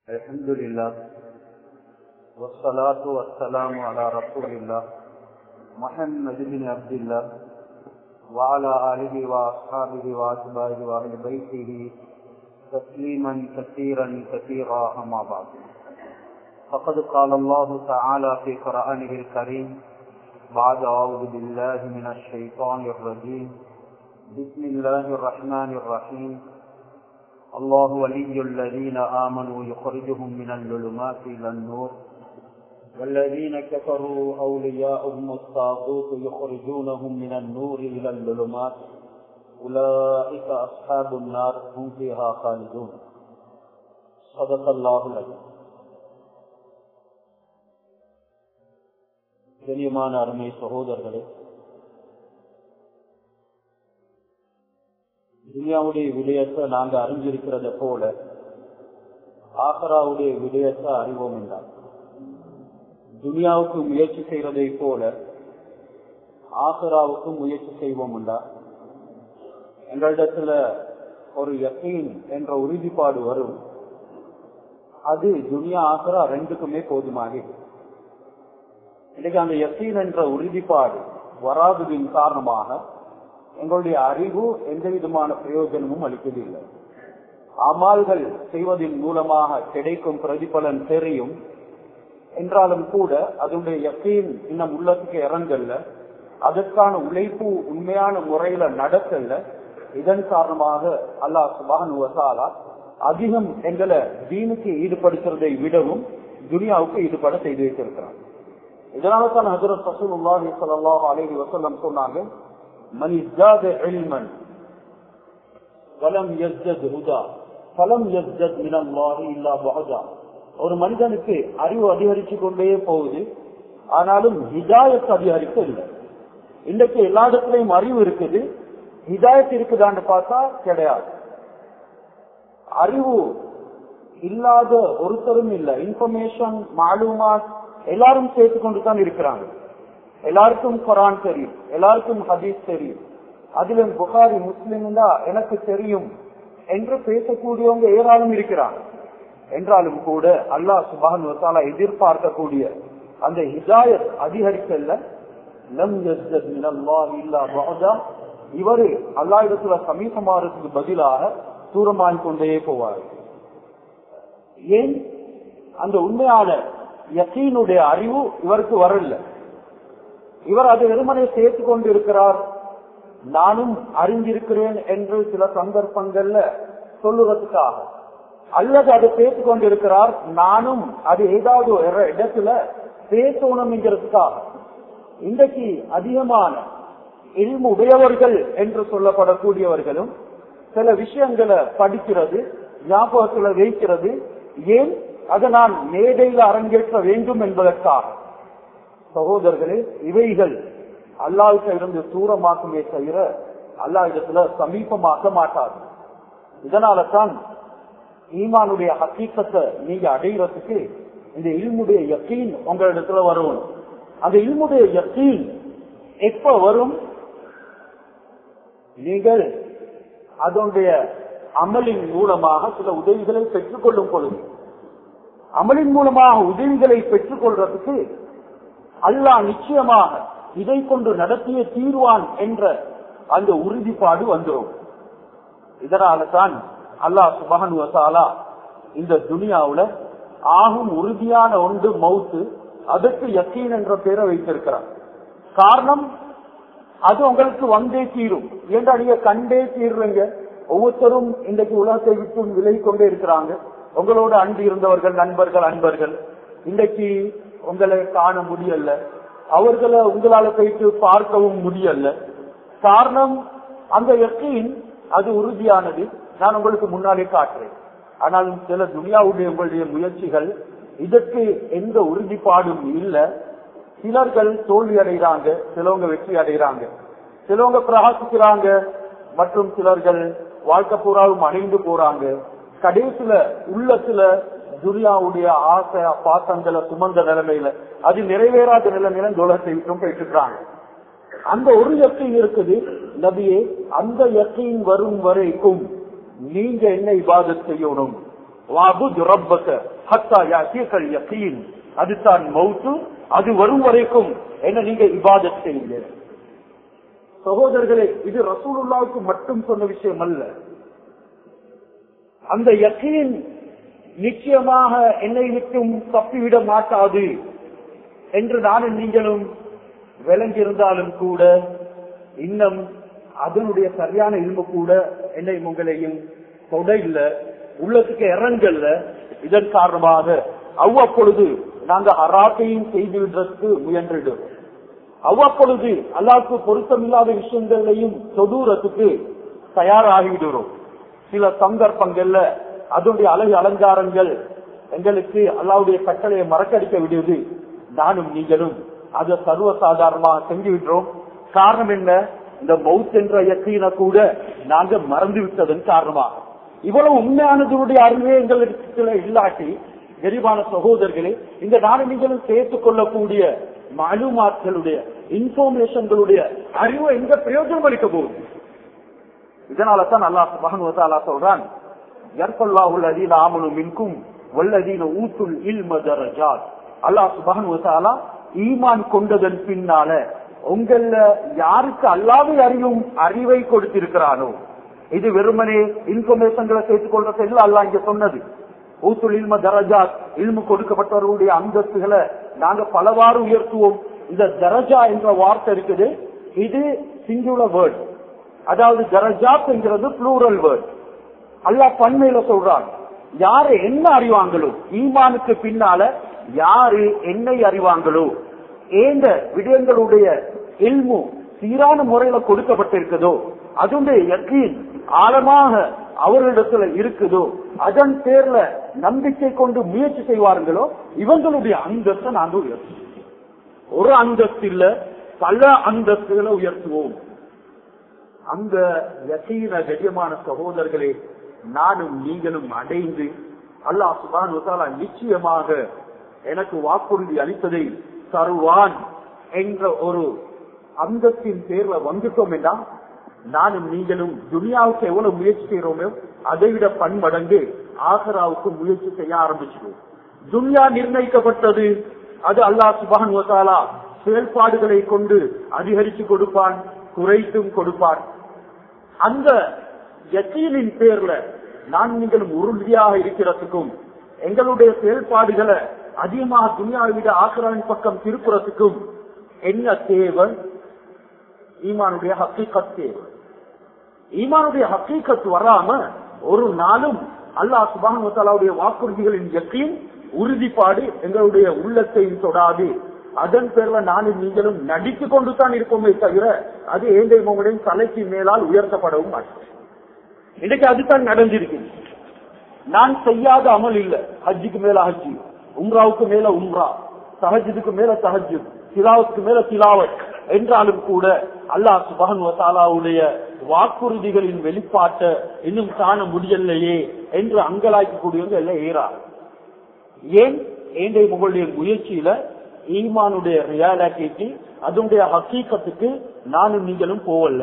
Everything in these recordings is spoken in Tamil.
الحمد لله والصلاة والسلام على رسول الله محمد بن عبد الله وعلى آله وأصحابه وأتباعه وأهل بيته تسليما كثيرا كثيرا أما بعد فقد قال الله تعالى في قرآنه الكريم بعد أعوذ بالله من الشيطان الرجيم بسم الله الرحمن الرحيم الله ولي الذين آمنوا يخرجهم من الظلمات إلى النور والذين كفروا أولياؤهم الطاغوت يخرجونهم من النور إلى الظلمات أولئك أصحاب النار هم فيها خالدون صدق الله العظيم கண்ணியமான அருமை சகோதரர்களே துனியாவுடைய விடயத்தை நாங்க அறிஞ்சிருக்கிறத போல ஆகராவுடைய விடயத்தை அறிவோம் என்றார் துனியாவுக்கு முயற்சி செய்யறதை போல ஆகராவுக்கு முயற்சி செய்வோம் என்றார் எங்களிடத்துல ஒரு யக்கீன் என்ற உறுதிப்பாடு வரும் அது துனியா ஆகரா ரெண்டுக்குமே போதுமாக இன்னைக்கு அந்த யக்கீன் என்ற உறுதிப்பாடு வராததின் காரணமாக எங்களுடைய அறிவு எந்த விதமான பிரயோஜனமும் அளிப்பதில்லை அமால்கள் செய்வதன் மூலமாக கிடைக்கும் பிரதிபலன் தெரியும் என்றாலும் கூட அதனுடைய யக்கீன் இன்னும் உள்ளத்துக்கு இறங்கல்ல அதற்கான உழைப்பு உண்மையான முறையில நடக்கல இதன் காரணமாக அல்லாஹ் சுபான் வசாலா அதிகம் எங்களை தீனுக்கு ஈடுபடுத்துறதை விடவும் துனியாவுக்கு ஈடுபட செய்து வைத்திருக்கிறான் இதனால தான் ஹசரத் சசூல் சல்லாஹ் அலேஹி வசல்லம் சொன்னாங்க من ازداد علما ولم يزدد هدى فلم يزدد من الله الا بعدا ஒரு மனிதனுக்கு அறிவு அதிகரிச்சு கொண்டே போகுது ஆனாலும் ஹிதாயத் அதிகரிக்க இல்லை இன்றைக்கு எல்லா இடத்துலயும் அறிவு இருக்குது ஹிதாயத் இருக்குதான்னு பார்த்தா கிடையாது அறிவு இல்லாத ஒருத்தரும் இல்லை இன்ஃபர்மேஷன் மாலுமாத் எல்லாரும் சேர்த்து கொண்டு தான் இருக்கிறாங்க எல்லாருக்கும் குரான் தெரியும் எல்லாருக்கும் ஹதீஸ் தெரியும் அதுல புகாரி முஸ்லிம் தான் எனக்கு தெரியும் என்று பேசக்கூடியவங்க ஏராளம் இருக்கிறாங்க என்றாலும் கூட அல்லாஹ் சுபான் வசாலா எதிர்பார்க்கக்கூடிய அந்த ஹிதாயத் அதிகரிக்கல இவரு அல்லா இடத்துல சமீபமாறதுக்கு பதிலாக தூரமாய் கொண்டே போவார் ஏன் அந்த உண்மையான யக்கீனுடைய அறிவு இவருக்கு வரல இவர் அது வெறுமனை சேர்த்து கொண்டு இருக்கிறார் நானும் அறிஞ்சிருக்கிறேன் என்று சில சந்தர்ப்பங்கள்ல சொல்லுவதற்காக அல்லது அதை சேர்த்து கொண்டிருக்கிறார் நானும் அது ஏதாவது ஒரு இடத்துல பேசணும்ங்கிறதுக்காக இன்றைக்கு அதிகமான இல்மு உடையவர்கள் என்று சொல்லப்படக்கூடியவர்களும் சில விஷயங்களை படிக்கிறது ஞாபகத்துல வைக்கிறது ஏன் அதை நான் மேடையில் அரங்கேற்ற வேண்டும் என்பதற்காக சகோதரர்களே இவைகள் அல்லாவுக்கு இருந்து தூரமாக்குமே தவிர அல்லா இடத்துல சமீபமாக்க மாட்டாது இதனால தான் ஈமானுடைய ஹக்கீக்கத்தை நீங்க அடைகிறதுக்கு இந்த இல்முடைய யக்கீன் உங்களிடத்துல வரும் அந்த இல்முடைய யக்கீன் எப்ப வரும் நீங்கள் அதனுடைய அமலின் மூலமாக சில உதவிகளை பெற்றுக் கொள்ளும் பொழுது அமலின் மூலமாக உதவிகளை பெற்றுக் கொள்றதுக்கு அல்லாஹ் நிச்சயமாக இதை கொண்டு நடத்திய தீர்வான் என்ற அந்த உறுதிப்பாடு வந்துடும் இதனால தான் அல்லாஹ் சுபகன் வசாலா இந்த துனியாவுல ஆகும் உறுதியான ஒன்று மவுத்து அதற்கு யக்கீன் என்ற பெயரை வைத்திருக்கிறார் காரணம் அது உங்களுக்கு வந்தே தீரும் ஏண்டா நீங்க கண்டே தீர்றீங்க ஒவ்வொருத்தரும் இன்றைக்கு உலகத்தை விட்டு விலகி கொண்டே இருக்கிறாங்க உங்களோட அன்பு இருந்தவர்கள் நண்பர்கள் அன்பர்கள் இன்றைக்கு உங்களை காண முடியல அவர்களை உங்களால போயிட்டு பார்க்கவும் முடியல காரணம் அந்த யக்கீன் அது உறுதியானது நான் உங்களுக்கு முன்னாலே காட்டுறேன் ஆனால் சில துனியாவுடைய உங்களுடைய முயற்சிகள் இதற்கு எந்த உறுதிப்பாடும் இல்லை சிலர்கள் தோல்வி அடைகிறாங்க சிலவங்க வெற்றி அடைகிறாங்க சிலவங்க பிரகாசிக்கிறாங்க மற்றும் சிலர்கள் வாழ்க்கை பூராவும் அடைந்து போறாங்க கடைசியில உள்ளத்துல துரியாவுடைய ஆசை பாசங்களை சுமந்த நிலைமையில அது நிறைவேறாத நிலைமையில தோலத்தை விட்டும் போயிட்டு இருக்காங்க அந்த ஒரு யக்கீன் இருக்குது நபியே அந்த யக்கீன் வரும் வரைக்கும் நீங்க என்ன இபாதத் செய்யணும் வாபுத் ரப்பக ஹத்தா யாசியக்கல் யக்கீன் அதுதான் மௌத்து அது வரும் வரைக்கும் என்ன நீங்க இபாதத் செய்யுங்க சகோதரர்களே இது ரசூலுல்லாவுக்கு மட்டும் சொன்ன விஷயம் அல்ல அந்த யக்கீன் நிச்சயமாக என்னை விட்டும் தப்பிவிட மாட்டாது என்று நானும் நீங்களும் விளங்கியிருந்தாலும் கூட இன்னும் அதனுடைய சரியான இல்மு கூட என்னை உங்களையும் தொட இல்ல உள்ளத்துக்கு இறங்கல்ல இதன் காரணமாக அவ்வப்பொழுது நாங்க அராத்தையும் செய்து விடுறதுக்கு முயன்றிடும் அவ்வப்பொழுது அல்லாவுக்கு பொருத்தமில்லாத விஷயங்களையும் தொதூரத்துக்கு தயாராகிவிடுறோம் சில சந்தர்ப்பங்கள்ல அதனுடைய அழகு அலங்காரங்கள் எங்களுக்கு அல்லாவுடைய கட்டளையை மறக்கடிக்க விடுவது நானும் நீங்களும் அதை சர்வசாதாரணமாக செஞ்சு விடுறோம் காரணம் என்ன இந்த மவுத் என்ற இயற்கையின கூட நாங்க மறந்து விட்டதன் காரணமாக இவ்வளவு உண்மையானதுடைய அறிவே எங்களுக்கு இல்லாட்டி கரிபான சகோதரர்களே இந்த நாடு நீங்களும் சேர்த்துக் கொள்ளக்கூடிய மாலுமாக்களுடைய இன்ஃபர்மேஷன்களுடைய அறிவு எங்க பிரயோஜனம் அளிக்க போகுது இதனால தான் அல்லாஹ் மகன் சொல்றான் யர்பல்லாஹுல் அதீன ஆமனு மின்கும் வல்லதீன ஊத்துல் இல்ம தரஜாத் அல்லாஹ் சுபஹன் வசாலா ஈமான் கொண்டதன் பின்னால உங்கள யாருக்கு அல்லாத அறிவும் அறிவை கொடுத்திருக்கிறானோ இது வெறுமனே இன்ஃபர்மேஷன்களை சேர்த்துக் கொள்றது எல்லாம் அல்லா இங்க சொன்னது ஊத்துல் இல்ம தரஜாத் இல்மு கொடுக்கப்பட்டவர்களுடைய அந்தஸ்துகளை நாங்க பலவாறு உயர்த்துவோம் இந்த தரஜா என்ற வார்த்தை இருக்குது இது சிங்குலர் வேர்ட் அதாவது தரஜாத் என்கிறது புளூரல் வேர்ட் அல்லாஹ் பன்மையில சொல்றான் யாரு என்ன அறிவாங்களோ ஈமானுக்கு பின்னால யாரு என்னை அறிவாங்களோ ஏந்த விடயங்களுடைய எல்மு சீரான முறையில கொடுக்கப்பட்டிருக்குதோ அதனுடைய யக்கீன் ஆழமாக அவர்களிடத்துல இருக்குதோ அதன் பேர்ல நம்பிக்கை கொண்டு முயற்சி செய்வார்களோ இவங்களுடைய அந்தஸ்தை நாங்கள் உயர்த்துவோம் ஒரு அந்தஸ்து இல்ல பல அந்தஸ்துகளை உயர்த்துவோம் அந்த யசீன கஜமான சகோதரர்களே நானும் நீங்களும் அடைந்து அல்லாஹ் சுபான் நிச்சயமாக எனக்கு வாக்குறுதி அளித்ததை தருவான் என்ற ஒரு அந்தத்தின் பேர்ல வந்துட்டோம் என்றா நானும் நீங்களும் துனியாவுக்கு எவ்வளவு முயற்சி செய்யறோமோ அதை விட பன்மடங்கு ஆசராவுக்கு முயற்சி செய்ய ஆரம்பிச்சிடுவோம் துனியா நிர்ணயிக்கப்பட்டது அது அல்லாஹ் சுபான் வசாலா செயல்பாடுகளை கொண்டு அதிகரித்து கொடுப்பான் குறைத்தும் கொடுப்பான் அந்த யக்கீனின் பேர்ல நான் நீங்களும் உறுதியாக இருக்கிறதுக்கும் எங்களுடைய செயல்பாடுகளை அதிகமாக துணியாவை விட ஆசிராவின் பக்கம் திருப்புறத்துக்கும் என்ன தேவை ஈமானுடைய ஹக்கீக்கத் தேவை ஈமானுடைய ஹக்கீக்கத் வராம ஒரு நாளும் அல்லாஹ் சுபானுடைய வாக்குறுதிகளின் யக்கீன் உறுதிப்பாடு எங்களுடைய உள்ளத்தையும் தொடாது அதன் பேர்ல நானும் நீங்களும் நடித்து கொண்டு தான் இருப்போமே தவிர அது ஏந்தை உங்களுடைய தலைக்கு மேலால் உயர்த்தப்படவும் மாட்டோம் இன்னைக்கு அதுதான் நடந்திருக்கு நான் செய்யாத அமல் இல்ல ஹஜ்ஜுக்கு மேல ஹஜ்ஜி உம்ராவுக்கு மேல உம்ரா சஹஜுக்கு மேல சஹஜு திலாவுக்கு மேல திலாவத் என்றாலும் கூட அல்லாஹ் சுபஹன் வசாலாவுடைய வாக்குறுதிகளின் வெளிப்பாட்டை இன்னும் காண முடியலையே என்று அங்கலாய்க்கக்கூடியவங்க எல்லாம் ஏறா ஏன் ஏந்தை முகளுடைய முயற்சியில ஈமானுடைய ரியாலிட்டி அதனுடைய ஹக்கீக்கத்துக்கு நானும் நீங்களும் போவல்ல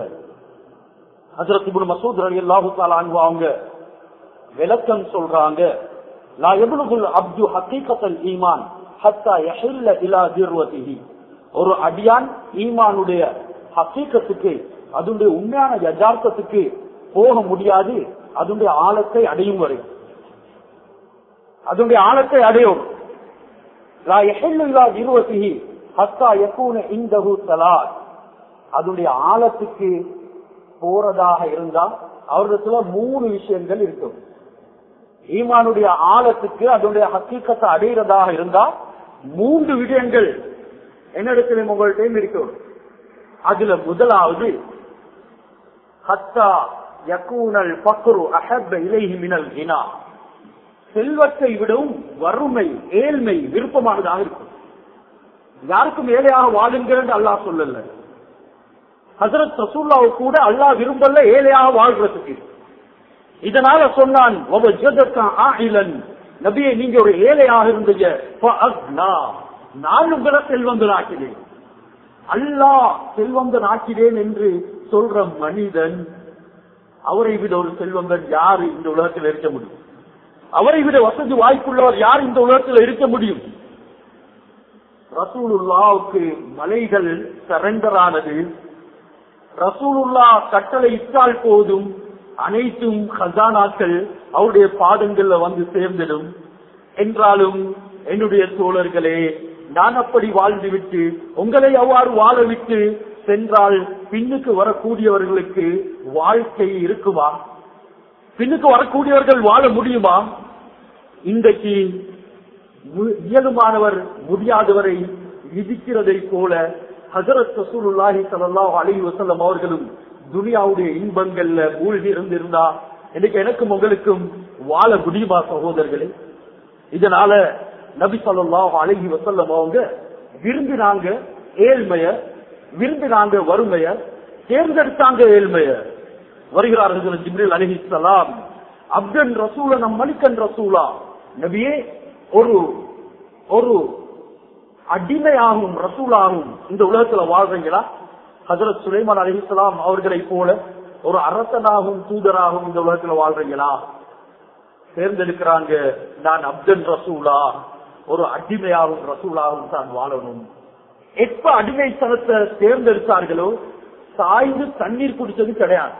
ஹசரத் இப்னு மசூத் ரலியல்லாஹு தஆலா அன்ஹு அவங்க விளக்கம் சொல்றாங்க லா யப்லுகுல் அப்து ஹக்கீகத்தல் ஈமான் ஹத்தா யஹில்ல இலா திர்வதிஹி ஒரு அடியான் ஈமானுடைய ஹக்கீக்கத்துக்கு அதனுடைய உண்மையான யதார்த்தத்துக்கு போக முடியாது அதனுடைய ஆழத்தை அடையும் வரை அதனுடைய ஆழத்தை அடையும் லா யஹில்லு இலா திர்வதிஹி ஹத்தா யகூன இந்தஹு ஸலாத் அதனுடைய ஆழத்துக்கு போறதாக இருந்தா அவரிடத்துல மூணு விஷயங்கள் இருக்கும் ஈமானுடைய ஆழத்துக்கு அதனுடைய ஹக்கீக்கத்தை அடைகிறதாக இருந்தா மூன்று விடயங்கள் என்னிடத்துல உங்கள்கிட்ட இருக்கும் அதுல முதலாவது ஹத்தா யக்கூனல் பக்ரு அஹப்ப இலைஹி மினல் ஹினா செல்வத்தை விடவும் வறுமை ஏழ்மை விருப்பமானதாக இருக்கும் யாருக்கும் ஏழையாக வாழுங்கள் என்று அல்லாஹ் சொல்லல ஹசரத் ரசூல்லாவு கூட அல்லாஹ் விரும்பல ஏழையாக வாழ்றதுக்கு இதனால சொன்னான் நபியை நீங்க ஒரு ஏழையாக இருந்தீங்க நான் உங்களை செல்வந்தன் ஆக்கினேன் அல்லாஹ் செல்வந்தன் ஆக்கினேன் என்று சொல்ற மனிதன் அவரை விட ஒரு செல்வந்தன் யாரு இந்த உலகத்தில் இருக்க முடியும் அவரை விட வசதி வாய்ப்புள்ளவர் யார் இந்த உலகத்தில் இருக்க முடியும் ரசூலுல்லாவுக்கு மலைகள் சரண்டர் ஆனது ரசூலுல்லா கட்டளை இட்டால் போதும் அனைத்தும் ஹசானாக்கள் அவருடைய பாதங்கள்ல வந்து சேர்ந்திடும் என்றாலும் என்னுடைய தோழர்களே நான் அப்படி வாழ்ந்துவிட்டு உங்களை அவ்வாறு வாழ விட்டு சென்றால் பின்னுக்கு வரக்கூடியவர்களுக்கு வாழ்க்கை இருக்குமா பின்னுக்கு வரக்கூடியவர்கள் வாழ முடியுமா இன்றைக்கு மு- இயலுமானவர் முடியாதவரை விதிக்கிறதை போல ஹசரத் ரசூலுல்லாஹி ஸல்லல்லாஹு அலைஹி வஸல்லம் அவர்களும் துனியாவுடைய இன்பங்கள்ல மூழ்கி இருந்திருந்தா இன்னைக்கு எனக்கும் உங்களுக்கும் வாழ முடியுமா சகோதரர்களே இதனால நபி ஸல்லல்லாஹு அலைஹி வஸல்லம் அவங்க விரும்பினாங்க ஏழ்மைய விரும்பினாங்க வறுமைய தேர்ந்தெடுத்தாங்க ஏழ்மைய வருகிறார்கள் ஜிப்ரில் அலிஹிஸ்ஸலாம் அப்தன் ரசூல நம் மலிக்கன் ரசூலா நபியே ஒரு ஒரு அடிமையாகும் ரசூலாகும் இந்த உலகத்துல வாழ்றீங்களா ஹசரத் சுலைமான் அலிஹிஸ்லாம் அவர்களை போல ஒரு அரசனாகவும் தூதராகவும் இந்த உலகத்துல வாழ்றீங்களா தேர்ந்தெடுக்கிறாங்க நான் அப்தன் ரசூலா ஒரு அடிமையாகவும் ரசூலாகவும் தான் வாழணும் எப்ப அடிமைத்தனத்தை தேர்ந்தெடுத்தார்களோ சாய்ந்து தண்ணீர் குடிச்சது கிடையாது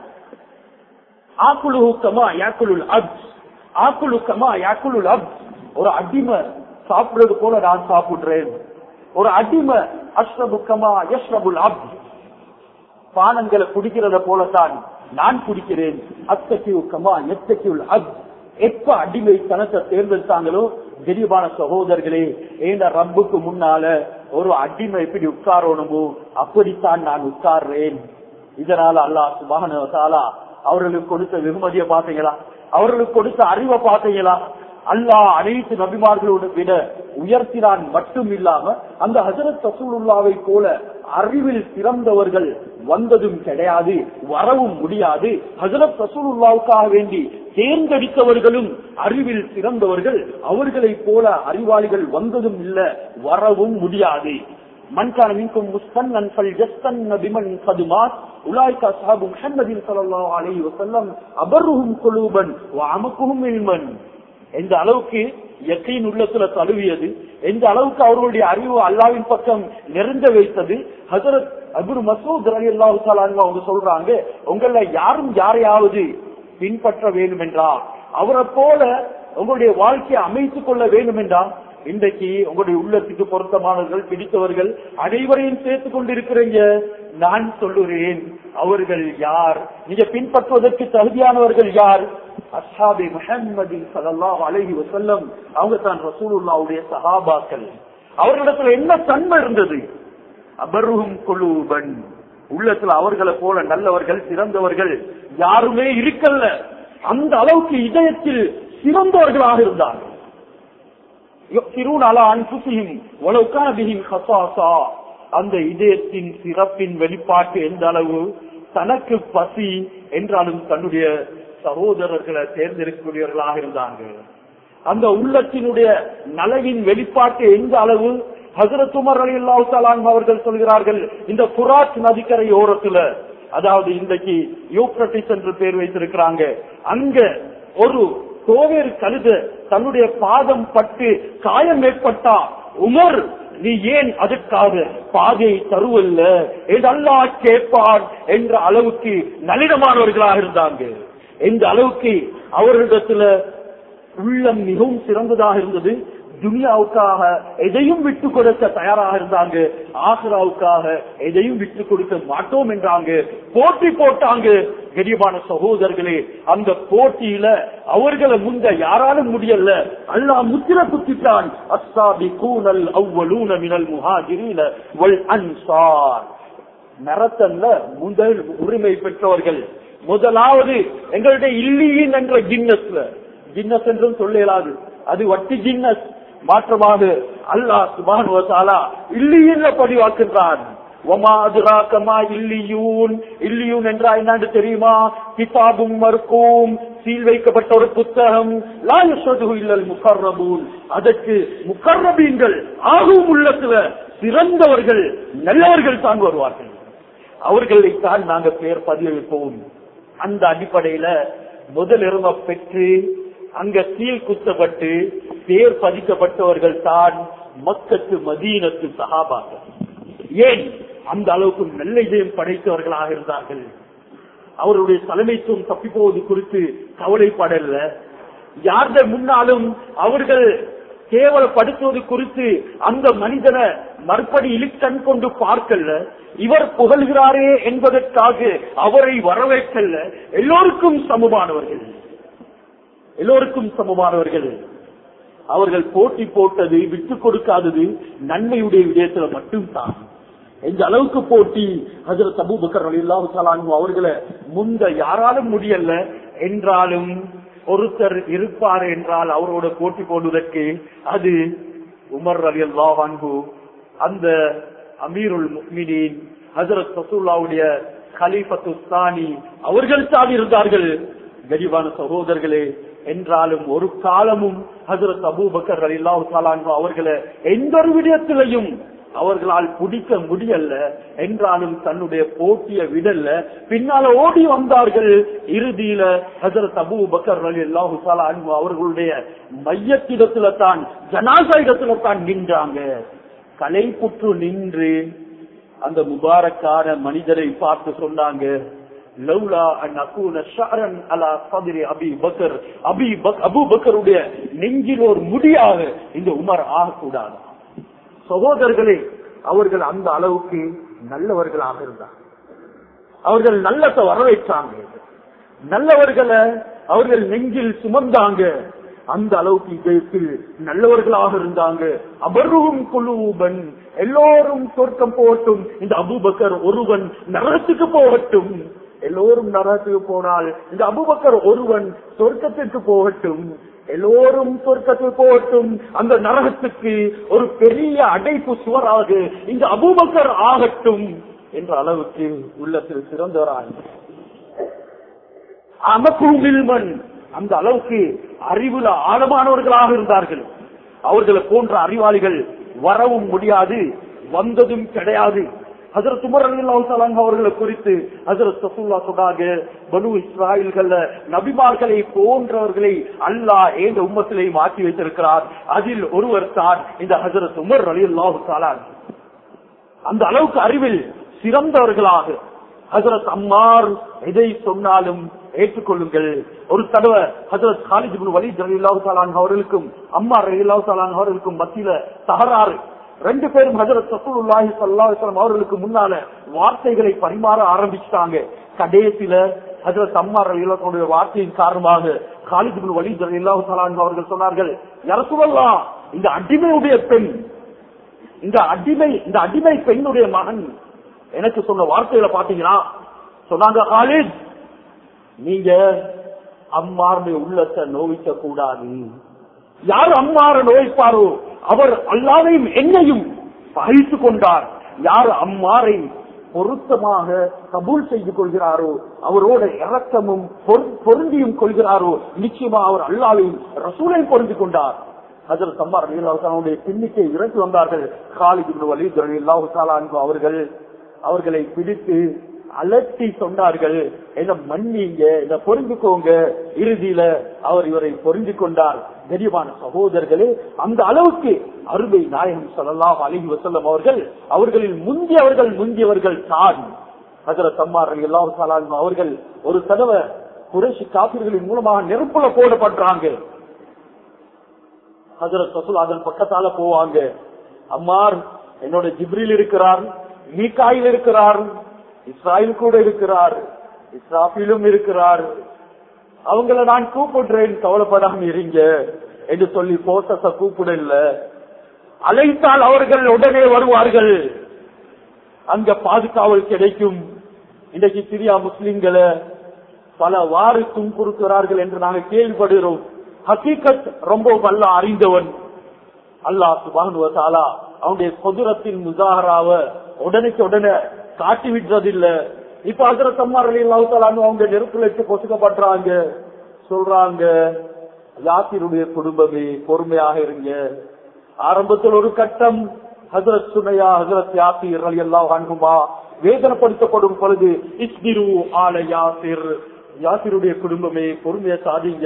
ஆக்குலு கமா யாக்குலுல் அப் ஆக்குலு கமா யாக்குலுல் அப் ஒரு அடிமை சாப்பிடுறது போல நான் சாப்பிடுறேன் ஒரு அடிமை அஷ்ரபு கமா யஷ்ரபுல் அப் பானங்களை குடிக்கிறத போலத்தான் நான் குடிக்கிறேன் அத்தக்கியூ கமா எத்தக்கியுள் அப் எப்ப அடிமை தனத்தை தேர்ந்தெடுத்தாங்களோ கெரிபான சகோதரர்களே ஏந்த ரப்புக்கு முன்னால ஒரு அடிமை எப்படி உட்காரணுமோ அப்படித்தான் நான் உட்கார்றேன் இதனால அல்லாஹ் சுபான தாலா அவர்களுக்கு கொடுத்த வெகுமதியை பார்த்தீங்களா அவர்களுக்கு கொடுத்த அறிவை பார்த்தீங்களா அல்லாஹ் அனைத்து நபிமார்களோடு விட உயர்த்தினான் மட்டும் இல்லாம அந்த ஹசரத் ரசூலுல்லாவை போல அறிவில் சிறந்தவர்கள் வந்ததும் கிடையாது வரவும் முடியாது ஹசரத் ரசூலுல்லாவுக்காக வேண்டி தேர்ந்தெடுத்தவர்களும் அறிவில் சிறந்தவர்கள் அவர்களைப் போல அறிவாளிகள் வந்ததும் இல்ல வரவும் முடியாது من كان منكم مستنا فليستن بمن قد مات اولئك اصحاب محمد صلى الله عليه وسلم ابرهم قلوبا وعمقهم علما எந்த அளவுக்கு எக்கையின் உள்ளத்துல தழுவியது எந்த அளவுக்கு அவர்களுடைய அறிவு அல்லாவின் பக்கம் நெருங்க வைத்தது ஹசரத் அபுர் மசூத் அலி அல்லாஹு அவங்க சொல்றாங்க உங்கள யாரும் யாரையாவது பின்பற்ற வேண்டும் என்றா அவரை போல உங்களுடைய வாழ்க்கையை அமைத்துக் கொள்ள வேண்டும் என்றா இன்றைக்கு உங்களுடைய உள்ளத்துக்கு பொருத்தமானவர்கள் பிடித்தவர்கள் அனைவரையும் சேர்த்துக் கொண்டிருக்கிறீங்க நான் சொல்லுகிறேன் அவர்கள் யார் நீங்க பின்பற்றுவதற்கு தகுதியானவர்கள் யார் அஸ்ஹாபி முஹம்மதி ஸல்லல்லாஹு அலைஹி வஸல்லம் அவங்க தான் ரசூலுல்லாஹ்வுடைய சஹாபாக்கள் அவர்களிடத்துல என்ன தன்மை இருந்தது அபருஹும் குலூபன் உள்ளத்துல அவர்களை போல நல்லவர்கள் சிறந்தவர்கள் யாருமே இருக்கல்ல அந்த அளவுக்கு இதயத்தில் சிறந்தவர்களாக இருந்தார்கள் يؤثرون على أنفسهم ولو كان بهم خصاصة அந்த இதயத்தின் சிறப்பின் வெளிப்பாட்டு எந்த அளவு தனக்கு பசி என்றாலும் தன்னுடைய சகோதரர்களை தேர்ந்தெடுக்கக்கூடியவர்களாக இருந்தாங்க அந்த உள்ளத்தினுடைய நலவின் வெளிப்பாட்டு எந்த அளவு ஹசரத் உமர் அலி அல்லாஹ் அவர்கள் சொல்கிறார்கள் இந்த குராத் நதிக்கரை ஓரத்துல அதாவது இன்றைக்கு யூப்ரட்டிஸ் என்று பேர் வைத்திருக்கிறாங்க அங்க ஒரு கோவேறு கழுத தன்னுடைய பாதம் பட்டு காயம் ஏற்பட்டா உமர் நீ ஏன் அதற்காக பாதையை தருவல்ல என்று அல்லாஹ் கேட்பான் என்ற அளவுக்கு நளினமானவர்களாக இருந்தாங்க எந்த அளவுக்கு அவர்களிடத்துல உள்ளம் மிகவும் சிறந்ததாக இருந்தது துனியாவுக்காக எதையும் விட்டு கொடுக்க தயாராக இருந்தாங்க ஆசிராவுக்காக எதையும் விட்டு கொடுக்க மாட்டோம் என்றாங்க போட்டி போட்டாங்க கரிபான சகோதரர்களே அந்த போட்டியில அவர்களை முந்த யாராலும் முடியல அல்லாஹ் முத்திர குத்திட்டான் அஸ்ஸாபி கூனல் அவ்வளூன மினல் முஹாஜிரீன வல் அன்சார் நரத்தன்ல முதல் உரிமை பெற்றவர்கள் முதலாவது எங்களுடைய இல்லியின் என்ற கின்னஸ்ல கின்னஸ் என்றும் சொல்ல இயலாது அது வட்டி கின்னஸ் மாற்றமாக அல்லாஹ் சுபான் வசாலா இல்லியின்ல பதிவாக்குகிறான் ஒமா அதுராக்கமா இல்லியூன் இல்லியூன் என்றா என்னன்னு தெரியுமா கிதாபும் மறுக்கும் சீல் வைக்கப்பட்ட ஒரு புத்தகம் லாயசது இல்லல் முகர்ரபூன் அதற்கு முகர்ரபீன்கள் ஆகும் உள்ளத்துல சிறந்தவர்கள் நல்லவர்கள் தான் வருவார்கள் அவர்களைத்தான் நாங்க பெயர் பதிவு வைப்போம் அந்த அடிப்படையில முதலிரும பெற்று அங்க சீல் குத்தப்பட்டு பேர் பதிக்கப்பட்டவர்கள் தான் மக்கத்து மதீனத்து சகாபாக்கள் ஏன் அந்த அளவுக்கு நல்ல இதயம் படைத்தவர்களாக இருந்தார்கள் அவருடைய தலைமைத்துவம் தப்பி போவது குறித்து கவலைப்படல யார்த முன்னாலும் அவர்கள் கேவலப்படுத்துவது குறித்து அந்த மனிதனை மறுபடி இழுக்கண் கொண்டு பார்க்கல இவர் புகழ்கிறாரே என்பதற்காக அவரை வரவேற்கல்ல எல்லோருக்கும் சமமானவர்கள் எல்லோருக்கும் சமமானவர்கள் அவர்கள் போட்டி போட்டது விட்டுக் கொடுக்காதது நன்மையுடைய விடயத்துல மட்டும்தான் எந்த அளவுக்கு போட்டி ஹசரத் அபூபக்கர் அலில்லாஹு தஆலா அவர்களை முந்த யாராலும் முடியல என்றாலும் ஒருத்தர் இருப்பார் என்றால் அவரோட போட்டி போடுவதற்கு அது உமர் அலி அல்லாஹு அந்த அமீருல் முக்மினின் ஹசரத் ரசூல்லாவுடைய கலீஃபத்து சானி அவர்கள் தான் இருந்தார்கள் கரிவான சகோதரர்களே என்றாலும் ஒரு காலமும் ஹசரத் அபூபக்கர் அலில்லாஹு தஆலா அவர்களை எந்த ஒரு விடயத்திலையும் அவர்களால் பிடிக்க முடியல என்றாலும் தன்னுடைய போட்டிய விடல்ல பின்னால ஓடி வந்தார்கள் இறுதியில ஹசரத் அபு பக்கர் அலி அல்லாஹு அன்பு அவர்களுடைய மையத்திடத்துல தான் ஜனாசா இடத்துல தான் நின்றாங்க கலை புற்று நின்று அந்த முபாரக்கான மனிதரை பார்த்து சொன்னாங்க லவ்லா அன் அகூன ஷஅரன் அலா சத்ரி அபி பக்கர் அபி பக் அபு பக்கருடைய நெஞ்சில் ஒரு முடியாக இந்த உமர் ஆகக்கூடாது சகோதரர்களே அவர்கள் அந்த அளவுக்கு நல்லவர்களாக இருந்தார் அவர்கள் நல்லத்தை வரவேற்றாங்க நல்லவர்களை அவர்கள் நெஞ்சில் சுமந்தாங்க அந்த அளவுக்கு இதயத்தில் நல்லவர்களாக இருந்தாங்க அபருவும் குழுவன் எல்லோரும் சொர்க்கம் போகட்டும் இந்த அபுபக்கர் ஒருவன் நரகத்துக்கு போகட்டும் எல்லோரும் நரகத்துக்கு போனால் இந்த அபுபக்கர் ஒருவன் சொர்க்கத்திற்கு போகட்டும் எல்லோரும் சொர்க்கத்தில் போகட்டும் அந்த நரகத்துக்கு ஒரு பெரிய அடைப்பு சுவராக இந்த அபூபக்கர் ஆகட்டும் என்ற அளவுக்கு உள்ளத்தில் சிறந்தவராக அமக்குமில்மன் அந்த அளவுக்கு அறிவுல ஆழமானவர்களாக இருந்தார்கள் அவர்களை போன்ற அறிவாளிகள் வரவும் முடியாது வந்ததும் கிடையாது ஹசரத் உமர் அலி அல்லாஹ் அவர்களை குறித்து ஹசரத் சசூல்லா சொன்னாங்க பனு இஸ்ராயல்கள் நபிமார்களை போன்றவர்களை அல்லாஹ் ஏந்த உம்மத்திலே மாற்றி வைத்திருக்கிறார் அதில் ஒருவர் தான் இந்த ஹசரத் உமர் அலி அல்லாஹு அந்த அளவுக்கு அறிவில் சிறந்தவர்களாக ஹசரத் அம்மார் எதை சொன்னாலும் ஏற்றுக்கொள்ளுங்கள் ஒரு தடவை ஹசரத் காலிஜ் வலி அல்லாஹு அவர்களுக்கும் அம்மா அல்லாஹு அவர்களுக்கும் மத்தியில தகராறு ரெண்டு பேரும் ஹஜரத் சசூலுல்லாஹி ஸல்லல்லாஹு அலைஹி வஸல்லம் அவர்களுக்கு முன்னால வார்த்தைகளை பரிமாற ஆரம்பிச்சிட்டாங்க கடைசியில ஹஜரத் அம்மார் ரலியல்லாஹு வார்த்தையின் காரணமாக காலித் இப்னு வலீத் ரலியல்லாஹு தஆலா அவர்கள் சொன்னார்கள் யா ரசூலல்லாஹ் இந்த அடிமையுடைய பெண் இந்த அடிமை இந்த அடிமை பெண்ணுடைய மகன் எனக்கு சொன்ன வார்த்தைகளை பாத்தீங்கன்னா சொன்னாங்க காலித் நீங்க அம்மாருடைய உள்ளத்தை நோவிக்க கூடாது யார் அம்மார நோய்ப்பாரோ அவர் அல்லாதையும் என்னையும் பகைத்து கொண்டார் யார் அம்மாரை பொருத்தமாக கபூல் செய்து கொள்கிறாரோ அவரோட இறக்கமும் பொருந்தியும் கொள்கிறாரோ நிச்சயமா அவர் அல்லாவையும் ரசூலை பொருந்தி கொண்டார் அதில் சம்மார் அலிஹாவுடைய பின்னிக்கை இறந்து வந்தார்கள் காலிது வலி அல்லாஹு அவர்கள் அவர்களை பிடித்து அலட்டி சொன்னார்கள் என்ன மன்னிங்க என்ன பொருந்துக்கோங்க இறுதியில அவர் இவரை பொருந்தி கொண்டார் கரிவான சகோதரர்களே அந்த அளவுக்கு அருமை நாயகம் சொல்லலாம் அழகி வசல்லம் அவர்கள் அவர்களில் முந்தியவர்கள் முந்தியவர்கள் தான் அதில் சம்மார் எல்லாரும் அவர்கள் ஒரு தடவை குறைசி காப்பீர்களின் மூலமாக நெருப்புல போடப்படுறாங்க ஹசரத் ரசூல் அதன் பக்கத்தால போவாங்க அம்மார் என்னோட ஜிப்ரில் இருக்கிறார் மீக்காயில் இருக்கிறார் இஸ்ராயில் கூட இருக்கிறார் இஸ்ராஃபிலும் இருக்கிறார் அவங்கள நான் கூப்பிடுறேன் கவலைப்படாம இருங்க என்று சொல்லி போசஸ கூப்பிடல அழைத்தால் அவர்கள் உடனே வருவார்கள் அங்க பாதுகாவல் கிடைக்கும் இன்றைக்கு சிரியா முஸ்லிம்களை பல வாறு துன்புறுத்துகிறார்கள் என்று நாங்கள் கேள்விப்படுகிறோம் ஹசீகத் ரொம்ப வல்ல அறிந்தவன் அல்லாஹ் சுபானுவசாலா அவனுடைய கொதுரத்தின் முசாகராவ உடனுக்கு உடனே காட்டி விடுறதில்ல இப்ப அதிர சம்மார் அவங்க நெருப்புல வச்சு பொசுக்கப்படுறாங்க சொல்றாங்க யாத்திருடைய குடும்பமே பொறுமையாக இருங்க ஆரம்பத்தில் ஒரு கட்டம் ஹசரத் சுனையா ஹசரத் யாத்திர் எல்லாம் அன்புமா வேதனைப்படுத்தப்படும் பொழுது இஸ்திரு ஆல யாசிர் யாசிருடைய குடும்பமே பொறுமையை சாதிங்க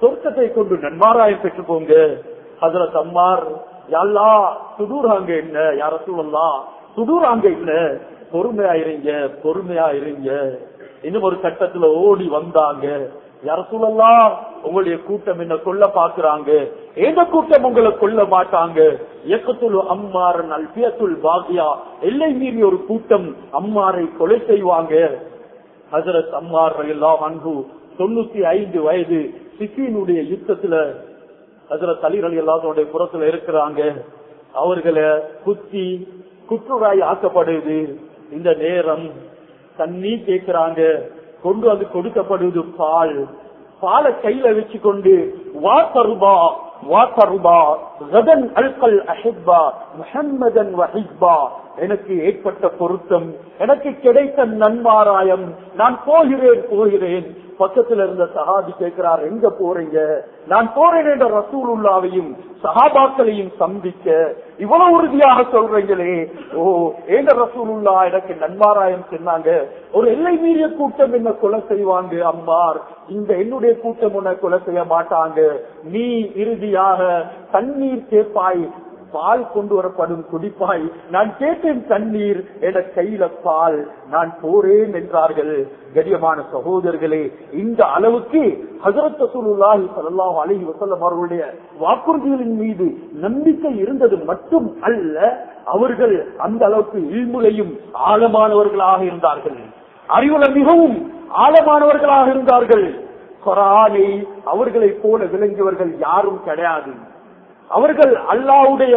சொர்க்கத்தை கொண்டு நன்மாராயம் பெற்றுக்கோங்க அதுல தம்மார் யாழ்லா சுடூராங்க என்ன யார சொல்லலாம் சுடூராங்க இல்ல பொறுமையா இருங்க பொறுமையா இருங்க இன்னும் ஒரு கட்டத்துல ஓடி வந்தாங்க யார சொல்லலாம் உங்களுடைய கூட்டம் என்ன கொல்ல பாக்குறாங்க எந்த கூட்டம் உங்களை கொல்ல மாட்டாங்க இயக்கத்துள் அம்மாறன் அல்பியத்துள் பாகியா எல்லை மீறி ஒரு கூட்டம் அம்மாரை கொலை செய்வாங்க ஹசரத் அம்மார் எல்லாம் அன்பு தொண்ணூத்தி ஐந்து வயது சிக்கினுடைய யுத்தத்துல ஹசரத் அலி அலி எல்லாத்தோடைய புறத்துல இருக்கிறாங்க அவர்களை குத்தி குற்றுராய் ஆக்கப்படுது இந்த நேரம் தண்ணி கேட்கிறாங்க கொண்டு வந்து கொடுக்கப்படுவது பால் பாலை கையில வச்சு கொண்டு வா தருபா வா தருபா ரதன் அல்கல் அஹிப்பா முஹம்மதன் வஹிப்பா எனக்கு ஏற்பட்ட பொருத்தம் எனக்கு கிடைத்த நன்மாராயம் நான் போகிறேன் போகிறேன் பக்கத்துல இருந்த சஹாபி கேட்கிறார் எங்க போறீங்க நான் போறேன் என்ற ரசூலுல்லாவையும் சஹாபாக்களையும் சந்திக்க இவ்வளவு உறுதியாக சொல்றீங்களே ஓ ஏந்த ரசூலுல்லா எனக்கு நன்மாராயம் சொன்னாங்க ஒரு எல்லை மீறிய கூட்டம் என்ன கொலை செய்வாங்க அம்மார் இந்த என்னுடைய கூட்டம் உன்னை கொலை செய்ய மாட்டாங்க நீ இறுதியாக தண்ணீர் கேட்பாய் பால் கொண்டு வரப்படும் குடிப்பாய் நான் கேட்டேன் தண்ணீர் என கையில பால் நான் போறேன் என்றார்கள் கடியமான சகோதரர்களே இந்த அளவுக்கு ஹசரத் ரசூலுல்லாஹி ஸல்லல்லாஹு அலைஹி வஸல்லம் அவர்களுடைய வாக்குறுதிகளின் மீது நம்பிக்கை இருந்தது மட்டும் அல்ல அவர்கள் அந்த அளவுக்கு இல்முலையும் ஆழமானவர்களாக இருந்தார்கள் அறிவுல மிகவும் ஆழமானவர்களாக இருந்தார்கள் கொரானை அவர்களைப் போல விளங்கியவர்கள் யாரும் கிடையாது அவர்கள் அல்லாவுடைய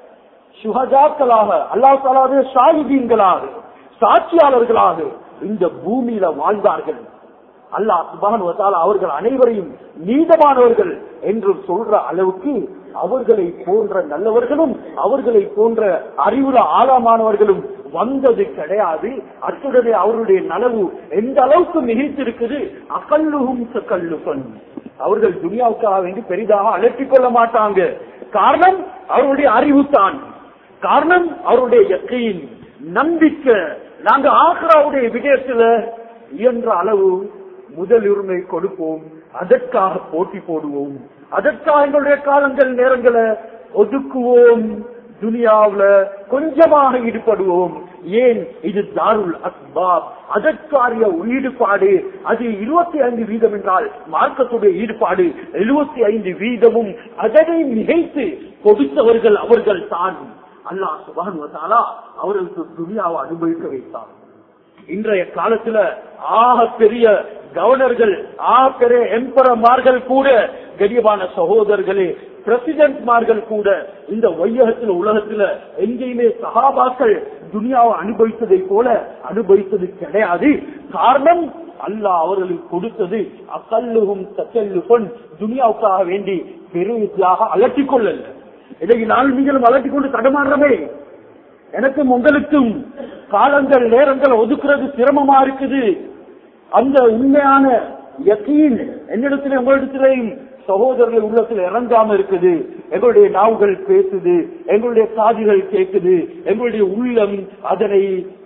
சுகஜாக்களாக அல்லா தாலாவுடைய ஷாஹிதீன்களாக சாட்சியாளர்களாக இந்த பூமியில வாழ்ந்தார்கள் அல்லாஹ் சுபான் அவர்கள் அனைவரையும் நீதமானவர்கள் என்று சொல்ற அளவுக்கு அவர்களை போன்ற நல்லவர்களும் அவர்களை போன்ற அறிவுல ஆழமானவர்களும் வந்தது கிடையாது அத்துடனே அவருடைய நலவு எந்த அளவுக்கு மிகைத்திருக்குது அகல்லுகும் கல்லுகன் அவர்கள் துனியாவுக்காக வேண்டி பெரிதாக அலட்டிக் கொள்ள மாட்டாங்க காரணம் அவருடைய அறிவு தான் காரணம் அவருடைய எக்கையின் நம்பிக்கை நாங்க ஆக்ராவுடைய விடயத்துல இயன்ற அளவு முதல் உரிமை கொடுப்போம் அதற்காக போட்டி போடுவோம் அதற்காக எங்களுடைய காலங்கள் நேரங்களை ஒதுக்குவோம் துனியாவுல கொஞ்சமாக ஈடுபடுவோம் ஏன் இது தாருல் அஸ்பாப் அதற்காரிய ஈடுபாடு அது இருபத்தி ஐந்து வீதம் என்றால் மார்க்கத்துடைய ஈடுபாடு எழுபத்தி ஐந்து வீதமும் அதனை மிகைத்து கொடுத்தவர்கள் அவர்கள் தான் அல்லாஹ் சுபான் அவர்களுக்கு துனியாவை அனுபவிக்க வைத்தார் இன்றைய காலத்துல ஆக பெரிய கவர்னர்கள் ஆக பெரிய எம்பரமார்கள் கூட கரியமான சகோதரர்களே பிரசிடென்ட்மார்கள் கூட இந்த வையகத்துல உலகத்துல எங்கேயுமே சகாபாக்கள் துனியாவை அனுபவித்ததை போல அனுபவித்தது கிடையாது காரணம் அல்லாஹ் அவர்களுக்கு கொடுத்தது அக்கல்லுகும் தச்சல்லுகன் துனியாவுக்காக வேண்டி பெருவியாக அலட்டிக் கொள்ளல இதை நான் நீங்களும் அலட்டிக் கொண்டு தடமாறுறமே எனக்கும் உங்களுக்கும் காலங்கள் நேரங்கள் ஒதுக்குறது சிரமமா இருக்குது அந்த உண்மையான யக்கீன் என்னிடத்திலே உங்களிடத்திலேயும் சகோதரர்கள் உள்ளத்தில் இறங்காம இருக்குது எங்களுடைய நாவுகள் பேசுது எங்களுடைய காதுகள் கேட்குது எங்களுடைய உள்ளம் அதனை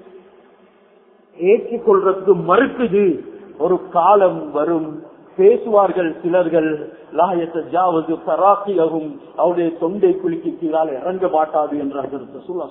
ஏற்றுக்கொள்றதுக்கு மறுக்குது ஒரு காலம் வரும் பேசுவார்கள் சிலர்கள் லாயத்தாவது தராக்கியகும் அவருடைய தொண்டை குலுக்கி கீழால் இறங்க மாட்டாது என்றார்கள் சொல்ல